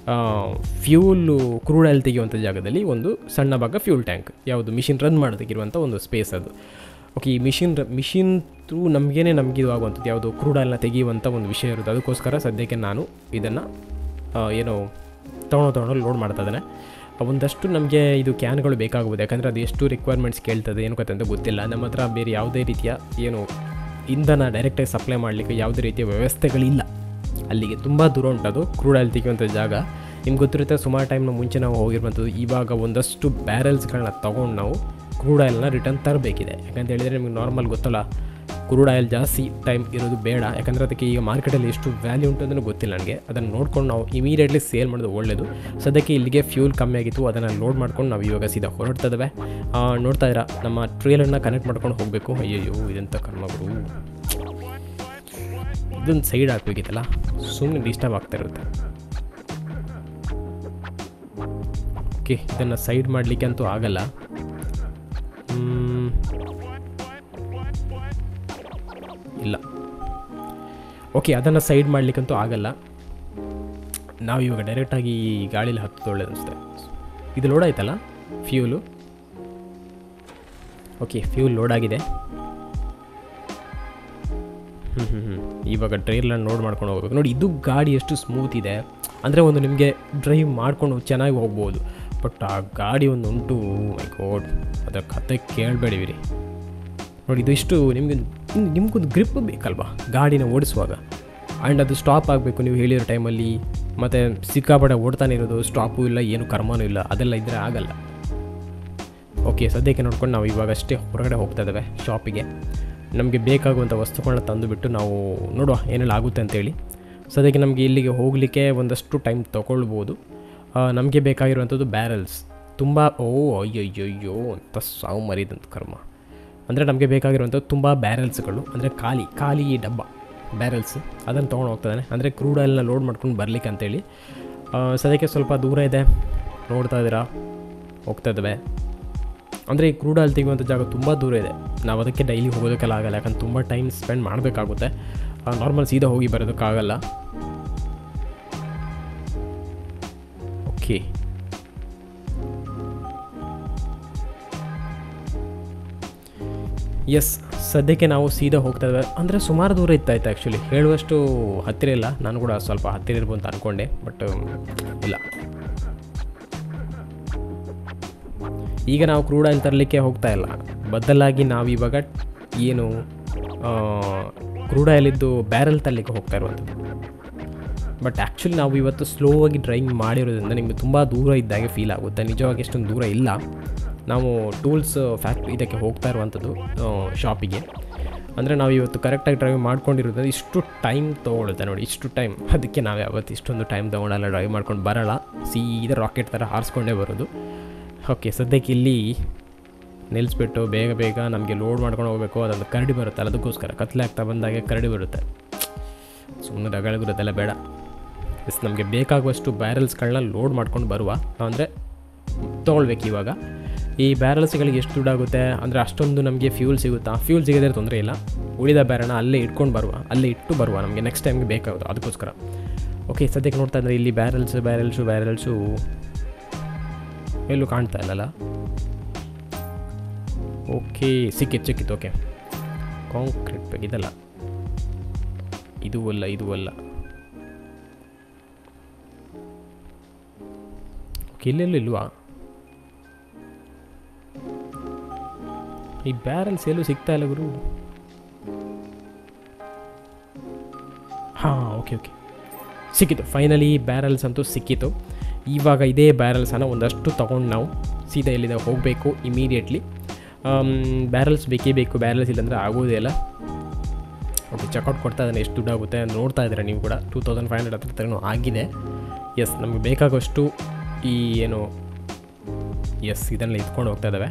ಫ್ಯೂಲು ಕ್ರೂಡ್ ಆಯಿಲ್ ತೆಗೆಯುವಂಥ ಜಾಗದಲ್ಲಿ ಒಂದು ಸಣ್ಣ ಭಾಗ ಫ್ಯೂಲ್ ಟ್ಯಾಂಕ್ ಯಾವುದು ಮಿಷಿನ್ ರನ್ ಮಾಡೋದಕ್ಕಿರುವಂಥ ಒಂದು ಸ್ಪೇಸ್ ಅದು ಓಕೆ ಈ ಮಿಷಿನ್ ಮಿಷಿನ್ ಥ್ರೂ ನಮಗೇನೆ ನಮಗೆ ಇದು ಆಗುವಂಥದ್ದು ಯಾವುದು ಕ್ರೂಡ್ ಆಯಿಲ್ನ ತೆಗೆಯುವಂಥ ಒಂದು ವಿಷಯ ಇರುತ್ತೆ ಅದಕ್ಕೋಸ್ಕರ ಸದ್ಯಕ್ಕೆ ನಾನು ಇದನ್ನು ಏನು ತೊಗೊಂಡು ತೊಗೊಂಡು ಲೋಡ್ ಮಾಡ್ತಾ ಇದ್ದೇನೆ ಒಂದಷ್ಟು ನಮಗೆ ಇದು ಕ್ಯಾನ್ಗಳು ಬೇಕಾಗ್ಬೋದು ಯಾಕಂದರೆ ಅದು ಎಷ್ಟು ರಿಕ್ವೈರ್ಮೆಂಟ್ಸ್ ಕೇಳ್ತದೆ ಏನು ಕತೆ ಅಂತ ಗೊತ್ತಿಲ್ಲ ನಮ್ಮ ಹತ್ರ ಬೇರೆ ಯಾವುದೇ ರೀತಿಯ ಏನು ಇಂಧನ ಡೈರೆಕ್ಟಾಗಿ ಸಪ್ಲೈ ಮಾಡಲಿಕ್ಕೆ ಯಾವುದೇ ರೀತಿಯ ವ್ಯವಸ್ಥೆಗಳಿಲ್ಲ ಅಲ್ಲಿಗೆ ತುಂಬ ದೂರ ಉಂಟದು ಕ್ರೂಡ್ ಆಯಿಲ್ ತೆಗೆಯುವಂಥ ಜಾಗ ನಿಮ್ಗೆ ಗೊತ್ತಿರುತ್ತೆ ಸುಮಾರು ಟೈಮ್ನ ಮುಂಚೆ ನಾವು ಹೋಗಿರುವಂಥದ್ದು ಇವಾಗ ಒಂದಷ್ಟು ಬ್ಯಾರಲ್ಸ್ಗಳನ್ನ ತೊಗೊಂಡು ನಾವು ಕ್ರೂಡ್ ಆಯಿಲ್ನ ರಿಟರ್ನ್ ತರಬೇಕಿದೆ ಯಾಕಂತ ಹೇಳಿದರೆ ನಿಮಗೆ ನಾರ್ಮಲ್ ಗೊತ್ತಲ್ಲ ಕ್ರೂಡ್ ಆಯಿಲ್ ಜಾಸ್ತಿ ಟೈಮ್ ಇರೋದು ಬೇಡ ಯಾಕಂದರೆ ಅದಕ್ಕೆ ಈಗ ಮಾರ್ಕೆಟಲ್ಲಿ ಎಷ್ಟು ವ್ಯಾಲ್ಯೂ ಉಂಟು ಅದನ್ನು ಗೊತ್ತಿಲ್ಲ ನನಗೆ ಅದನ್ನು ನೋಡ್ಕೊಂಡು ನಾವು ಇಮಿಡಿಯೇಟ್ಲಿ ಸೇಲ್ ಮಾಡೋದು ಒಳ್ಳೆಯದು ಸದ್ಯಕ್ಕೆ ಇಲ್ಲಿಗೆ ಫ್ಯೂಲ್ ಕಮ್ಮಿ ಆಗಿತ್ತು ಅದನ್ನು ಲೋಡ್ ಮಾಡ್ಕೊಂಡು ನಾವು ಇವಾಗ ಸೀದಾ ಹೊರಡ್ತಾ ಇದ್ದಾವೆ ಆ, ನೋಡ್ತಾ ಇದ್ದೀರಾ ನಮ್ಮ ಟ್ರೇಲನ್ನು ಕನೆಕ್ಟ್ ಮಾಡ್ಕೊಂಡು ಹೋಗಬೇಕು ಅಯ್ಯಯ್ಯೋ ಇದೆಂಥ ಕರ್ಮಗಳು ಇದೊಂದು ಸೈಡ್ ಹಾಕಬೇಕಿತ್ತಲ್ಲ ಸುಮ್ಮನೆ ಡಿಸ್ಟರ್ಬ್ ಆಗ್ತಾ ಇರುತ್ತೆ ಓಕೆ ಇದನ್ನು ಸೈಡ್ ಮಾಡಲಿಕ್ಕೆ ಅಂತೂ ಆಗಲ್ಲ ಮ್, ಇಲ್ಲ ಓಕೆ ಅದನ್ನು ಸೈಡ್ ಮಾಡಲಿಕ್ಕಂತೂ ಆಗಲ್ಲ ನಾವು ಇವಾಗ ಡೈರೆಕ್ಟಾಗಿ ಗಾಳೀಲಿ ಹತ್ತೋದು ಒಳ್ಳೇದು ಅನಿಸುತ್ತೆ ಇದು ಲೋಡ್ ಆಯ್ತಲ್ಲ ಫ್ಯೂಲು ಓಕೆ ಫ್ಯೂಲ್ ಲೋಡ್ ಆಗಿದೆ ಹ್ಞೂ ಹ್ಞೂ ಹ್ಞೂ ಇವಾಗ ಟ್ರೈಲನ್ನು ನೋಡ್ ಮಾಡ್ಕೊಂಡು ಹೋಗ್ಬೇಕು ನೋಡಿ ಇದು ಗಾಡಿ ಎಷ್ಟು ಸ್ಮೂತ್ ಇದೆ ಅಂದರೆ ಒಂದು ನಿಮಗೆ ಡ್ರೈವ್ ಮಾಡ್ಕೊಂಡು ಚೆನ್ನಾಗಿ ಹೋಗ್ಬೋದು ಬಟ್ ಆ ಗಾಡಿ ಒಂದು ಉಂಟು ಮೈ ಗೋಡ್ ಅದರ ಕತೆ ಕೇಳಬೇಡಿವಿರಿ ನೋಡಿ ಇದು ಇಷ್ಟು ನಿಮಗೆ ನಿಮ್ಗೊಂದು ಗ್ರಿಪ್ ಬೇಕಲ್ವಾ ಗಾಡಿನ ಓಡಿಸುವಾಗ ಆ್ಯಂಡ್ ಅದು ಸ್ಟಾಪ್ ಆಗಬೇಕು ನೀವು ಹೇಳಿರೋ ಟೈಮಲ್ಲಿ ಮತ್ತು ಸಿಕ್ಕಾಪಟ್ಟೆ ಓಡ್ತಾನೆ ಇರೋದು ಸ್ಟಾಪು ಇಲ್ಲ ಏನು ಕರ್ಮನೂ ಇಲ್ಲ ಅದೆಲ್ಲ ಇದ್ದರೆ ಆಗಲ್ಲ ಓಕೆ ಸದ್ಯಕ್ಕೆ ನೋಡ್ಕೊಂಡು ನಾವು ಇವಾಗ ಅಷ್ಟೇ ಹೊರಗಡೆ ಹೋಗ್ತಾ ಇದ್ದಾವೆ ಶಾಪಿಗೆ ನಮಗೆ ಬೇಕಾಗುವಂಥ ವಸ್ತುಗಳನ್ನ ತಂದುಬಿಟ್ಟು ನಾವು ನೋಡುವ ಏನೆಲ್ಲ ಆಗುತ್ತೆ ಅಂತೇಳಿ ಸದ್ಯಕ್ಕೆ ನಮಗೆ ಇಲ್ಲಿಗೆ ಹೋಗಲಿಕ್ಕೆ ಒಂದಷ್ಟು ಟೈಮ್ ತೊಗೊಳ್ಬೋದು ನಮಗೆ ಬೇಕಾಗಿರುವಂಥದ್ದು ಬ್ಯಾರಲ್ಸ್ ತುಂಬ ಓ ಅಯ್ಯಯ್ಯಯ್ಯೋ ಅಂತ ಸಾವು ಮರಿದಂಥ ಕರ್ಮ ಅಂದರೆ ನಮಗೆ ಬೇಕಾಗಿರುವಂಥದ್ದು ತುಂಬ ಬ್ಯಾರಲ್ಸ್ಗಳು ಅಂದರೆ ಖಾಲಿ ಖಾಲಿ ಡಬ್ಬ ಬ್ಯಾರಲ್ಸ್ ಅದನ್ನು ತೊಗೊಂಡು ಹೋಗ್ತಾನೆ ಅಂದರೆ ಕ್ರೂಡ್ ಆಯಿಲ್ನ ಲೋಡ್ ಮಾಡ್ಕೊಂಡು ಬರಲಿಕ್ಕೆ ಅಂತೇಳಿ ಆ, ಸದ್ಯಕ್ಕೆ ಸ್ವಲ್ಪ ದೂರ ಇದೆ ನೋಡ್ತಾ ಇದ್ದೀರಾ ಹೋಗ್ತಾ ಇದ್ದಾವೆ ಅಂದರೆ ಈ ಕ್ರೂಡ್ ಆಯಿಲ್ ತೆಗೆಯುವಂಥ ಜಾಗ ತುಂಬ ದೂರ ಇದೆ ನಾವು ಅದಕ್ಕೆ ಡೈಲಿ ಹೋಗೋದಕ್ಕೆಲ್ಲ ಆಗಲ್ಲ ಯಾಕಂದ್ರೆ ತುಂಬ ಟೈಮ್ ಸ್ಪೆಂಡ್ ಮಾಡಬೇಕಾಗುತ್ತೆ ನಾರ್ಮಲ್ ಸೀದಾ ಹೋಗಿ ಬರೋದಕ್ಕಾಗಲ್ಲ ಓಕೆ ಎಸ್ ಸದ್ಯಕ್ಕೆ ನಾವು ಸೀದಾ ಹೋಗ್ತಾ ಇದ್ದೇವೆ ಅಂದರೆ ಸುಮಾರು ದೂರ ಇತ್ತಾಯ್ತು ಆ್ಯಕ್ಚುಲಿ ಹೇಳುವಷ್ಟು ಹತ್ತಿರ ಇಲ್ಲ ನಾನು ಕೂಡ ಸ್ವಲ್ಪ ಹತ್ತಿರ ಇರ್ಬೋದು ಅಂತ ಅಂದ್ಕೊಂಡೆ ಬಟ್ ಇಲ್ಲ ಈಗ ನಾವು ಕ್ರೂಡ್ ಆಯಿಲ್ ತರಲಿಕ್ಕೆ ಹೋಗ್ತಾ ಇಲ್ಲ ಬದಲಾಗಿ ನಾವು ಇವಾಗ ಏನು ಕ್ರೂಡ್ ಆಯಿಲಿದ್ದು ಬ್ಯಾರಲ್ ತರಲಿಕ್ಕೆ ಹೋಗ್ತಾ ಇರುವಂಥದ್ದು ಬಟ್ ಆ್ಯಕ್ಚುಲಿ ನಾವು ಇವತ್ತು ಸ್ಲೋ ಆಗಿ ಡ್ರೈವಿಂಗ್ ಮಾಡಿರೋದ್ರಿಂದ ನಿಮಗೆ ತುಂಬ ದೂರ ಇದ್ದಾಗೆ ಫೀಲ್ ಆಗುತ್ತೆ ನಿಜವಾಗಿ ಅಷ್ಟೊಂದು ದೂರ ಇಲ್ಲ ನಾವು ಟೂಲ್ಸ್ ಫ್ಯಾಕ್ಟ್ರಿ ಇದಕ್ಕೆ ಹೋಗ್ತಾ ಇರುವಂಥದ್ದು ಶಾಪಿಗೆ ಅಂದರೆ ನಾವು ಇವತ್ತು ಕರೆಕ್ಟಾಗಿ ಡ್ರೈವ್ ಮಾಡ್ಕೊಂಡಿರೋದ್ರಿಂದ ಇಷ್ಟು ಟೈಮ್ ತೊಗೊಳುತ್ತೆ ನೋಡಿ ಇಷ್ಟು ಟೈಮ್ ಅದಕ್ಕೆ ನಾವು ಯಾವತ್ತು ಇಷ್ಟೊಂದು ಟೈಮ್ ತೊಗೊಳಲ್ಲ ಡ್ರೈವ್ ಮಾಡ್ಕೊಂಡು ಬರೋಲ್ಲ ಸೀದಾ ರಾಕೆಟ್ ಥರ ಹಾರಿಸ್ಕೊಂಡೇ ಬರೋದು ಓಕೆ ಸದ್ಯಕ್ಕೆ ಇಲ್ಲಿ ನಿಲ್ಲಿಸ್ಬಿಟ್ಟು ಬೇಗ ಬೇಗ ನಮಗೆ ಲೋಡ್ ಮಾಡ್ಕೊಂಡು ಹೋಗಬೇಕು ಅದೊಂದು ಕರಡಿ ಬರುತ್ತಲ್ಲ ಅದಕ್ಕೋಸ್ಕರ ಕತ್ಲೆ ಆಗ್ತಾ ಬಂದಾಗೆ ಕರಡಿ ಬರುತ್ತೆ ಸುಮ್ಮನೆ ರಗಳೆಗುರದೆಲ್ಲ ಬೇಡ ಎಸ್ ನಮಗೆ ಬೇಕಾಗುವಷ್ಟು ಬ್ಯಾರಲ್ಸ್ಗಳನ್ನ ಲೋಡ್ ಮಾಡ್ಕೊಂಡು ಬರುವ ಅಂದರೆ ತೊಗೊಳ್ಬೇಕು ಇವಾಗ ಈ ಬ್ಯಾರಲ್ಸ್ಗಳಿಗೆ ಎಷ್ಟು ದುಡ್ಡಾಗುತ್ತೆ ಅಂದರೆ ಅಷ್ಟೊಂದು ನಮಗೆ ಫ್ಯೂಲ್ ಸಿಗುತ್ತಾ ಫ್ಯೂಲ್ ಸಿಗದೇ ತೊಂದರೆ ಇಲ್ಲ ಉಳಿದ ಬ್ಯಾರಲ್ನ ಅಲ್ಲೇ ಇಟ್ಕೊಂಡು ಬರುವ ಅಲ್ಲೇ ಇಟ್ಟು ಬರುವ ನಮಗೆ ನೆಕ್ಸ್ಟ್ ಟೈಮ್ಗೆ ಬೇಕಾಗುತ್ತೆ ಅದಕ್ಕೋಸ್ಕರ ಓಕೆ ಸದ್ಯಕ್ಕೆ ನೋಡ್ತಾ ಇದ್ರೆ ಇಲ್ಲಿ ಬ್ಯಾರಲ್ಸ್ ಬ್ಯಾರಲ್ಸು ಬ್ಯಾರಲ್ಸು ಎಲ್ಲೂ ಕಾಣ್ತಾ ಇಲ್ಲಲ್ಲ ಓಕೆ ಸಿಕ್ಕಿತ್ತು ಸಿಕ್ಕಿತ್ತು ಓಕೆ ಕಾಂಕ್ರೀಟ್ ಬ್ಯಾಗ್ ಇದಲ್ಲ ಇದು ಅಲ್ಲ ಇದು ಅಲ್ಲ ಓಕೆ ಇಲ್ಲೆಲ್ಲೂ ಇಲ್ವಾ ಈ ಬ್ಯಾರಲ್ಸ್ ಎಲ್ಲೂ ಸಿಗ್ತಾ ಇಲ್ಲ ಗುರು ಹಾಂ ಓಕೆ ಓಕೆ ಸಿಕ್ಕಿತು ಫೈನಲಿ ಬ್ಯಾರಲ್ಸ್ ಅಂತೂ ಸಿಕ್ಕಿತು ಇವಾಗ ಇದೇ ಬ್ಯಾರಲ್ಸನ್ನು ಒಂದಷ್ಟು ತೊಗೊಂಡು ನಾವು ಸೀದಾ ಎಲ್ಲಿಂದ ಹೋಗಬೇಕು ಇಮಿಡಿಯೇಟ್ಲಿ ಬ್ಯಾರಲ್ಸ್ ಬೇಕೇ ಬೇಕು ಬ್ಯಾರಲ್ಸ್ ಇಲ್ಲಾಂದರೆ ಆಗೋದೇ ಇಲ್ಲ ಓಕೆ ಚೆಕ್ಔಟ್ ಕೊಡ್ತಾ ಇದ್ದಾನೆ ಎಷ್ಟು ದುಡ್ಡಾಗುತ್ತೆ ನೋಡ್ತಾ ಇದ್ದೀರಾ ನೀವು ಕೂಡ ಟೂ ತೌಸಂಡ್ ಫೈವ್ ಹಂಡ್ರೆಡ್ ಹತ್ರ ತನೂ ಆಗಿದೆ ಎಸ್ ನಮಗೆ ಬೇಕಾಗೋಷ್ಟು ಈ ಏನು ಎಸ್ ಇದನ್ನೆಲ್ಲ ಇಟ್ಕೊಂಡು ಹೋಗ್ತಾ ಇದ್ದಾವೆ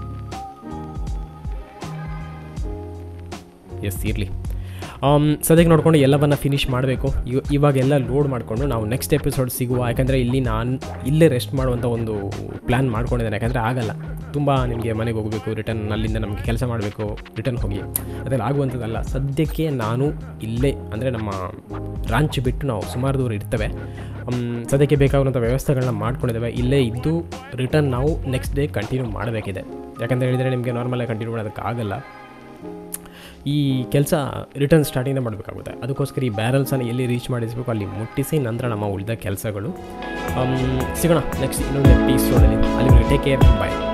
ಎಸ್ ಇರಲಿ ಸದ್ಯಕ್ಕೆ ನೋಡಿಕೊಂಡು ಎಲ್ಲವನ್ನು ಫಿನಿಷ್ ಮಾಡಬೇಕು ಇವಾಗೆಲ್ಲ ಲೋಡ್ ಮಾಡಿಕೊಂಡು ನಾವು ನೆಕ್ಸ್ಟ್ ಎಪಿಸೋಡ್ ಸಿಗುವ ಯಾಕಂದರೆ ಇಲ್ಲಿ ನಾನು ಇಲ್ಲೇ ರೆಸ್ಟ್ ಮಾಡುವಂಥ ಒಂದು ಪ್ಲ್ಯಾನ್ ಮಾಡ್ಕೊಂಡಿದ್ದೇನೆ ಯಾಕಂದರೆ ಆಗಲ್ಲ ತುಂಬ ನಿಮಗೆ ಮನೆಗೆ ಹೋಗಬೇಕು ರಿಟರ್ನ್ ಅಲ್ಲಿಂದ ನಮಗೆ ಕೆಲಸ ಮಾಡಬೇಕು ರಿಟರ್ನ್ ಹೋಗಿ ಅದೆಲ್ಲ ಆಗುವಂಥದ್ದಲ್ಲ ಸದ್ಯಕ್ಕೆ ನಾನು ಇಲ್ಲೇ ಅಂದರೆ ನಮ್ಮ ರಾಂಚ್ ಬಿಟ್ಟು ನಾವು ಸುಮಾರು ದೂರ ಇರ್ತೇವೆ ಸದ್ಯಕ್ಕೆ ಬೇಕಾಗುವಂಥ ವ್ಯವಸ್ಥೆಗಳನ್ನ ಮಾಡ್ಕೊಂಡಿದ್ದೇವೆ ಇಲ್ಲೇ ಇದ್ದು ರಿಟರ್ನ್ ನಾವು ನೆಕ್ಸ್ಟ್ ಡೇ ಕಂಟಿನ್ಯೂ ಮಾಡಬೇಕಿದೆ ಯಾಕಂತ ಹೇಳಿದರೆ ನಿಮಗೆ ನಾರ್ಮಲಾಗಿ ಕಂಟಿನ್ಯೂ ಮಾಡೋದಕ್ಕಾಗಲ್ಲ ಈ ಕೆಲಸ ರಿಟರ್ನ್ ಸ್ಟಾರ್ಟಿಂದ ಮಾಡಬೇಕಾಗುತ್ತೆ ಅದಕ್ಕೋಸ್ಕರ ಈ ಬ್ಯಾರಲ್ಸನ್ನು ಎಲ್ಲಿ ರೀಚ್ ಮಾಡಿಸಬೇಕು ಅಲ್ಲಿ ಮುಟ್ಟಿಸಿ ನಂತರ ನಮ್ಮ ಉಳಿದ ಕೆಲಸಗಳು ಸಿಗೋಣ ನೆಕ್ಸ್ಟ್ ಇನ್ನೊಂದು ಎಪಿಸೋಡಲ್ಲಿ ಅಲ್ಲಿ ಟೇಕ್ ಕೇರ್ ಬಾಯ್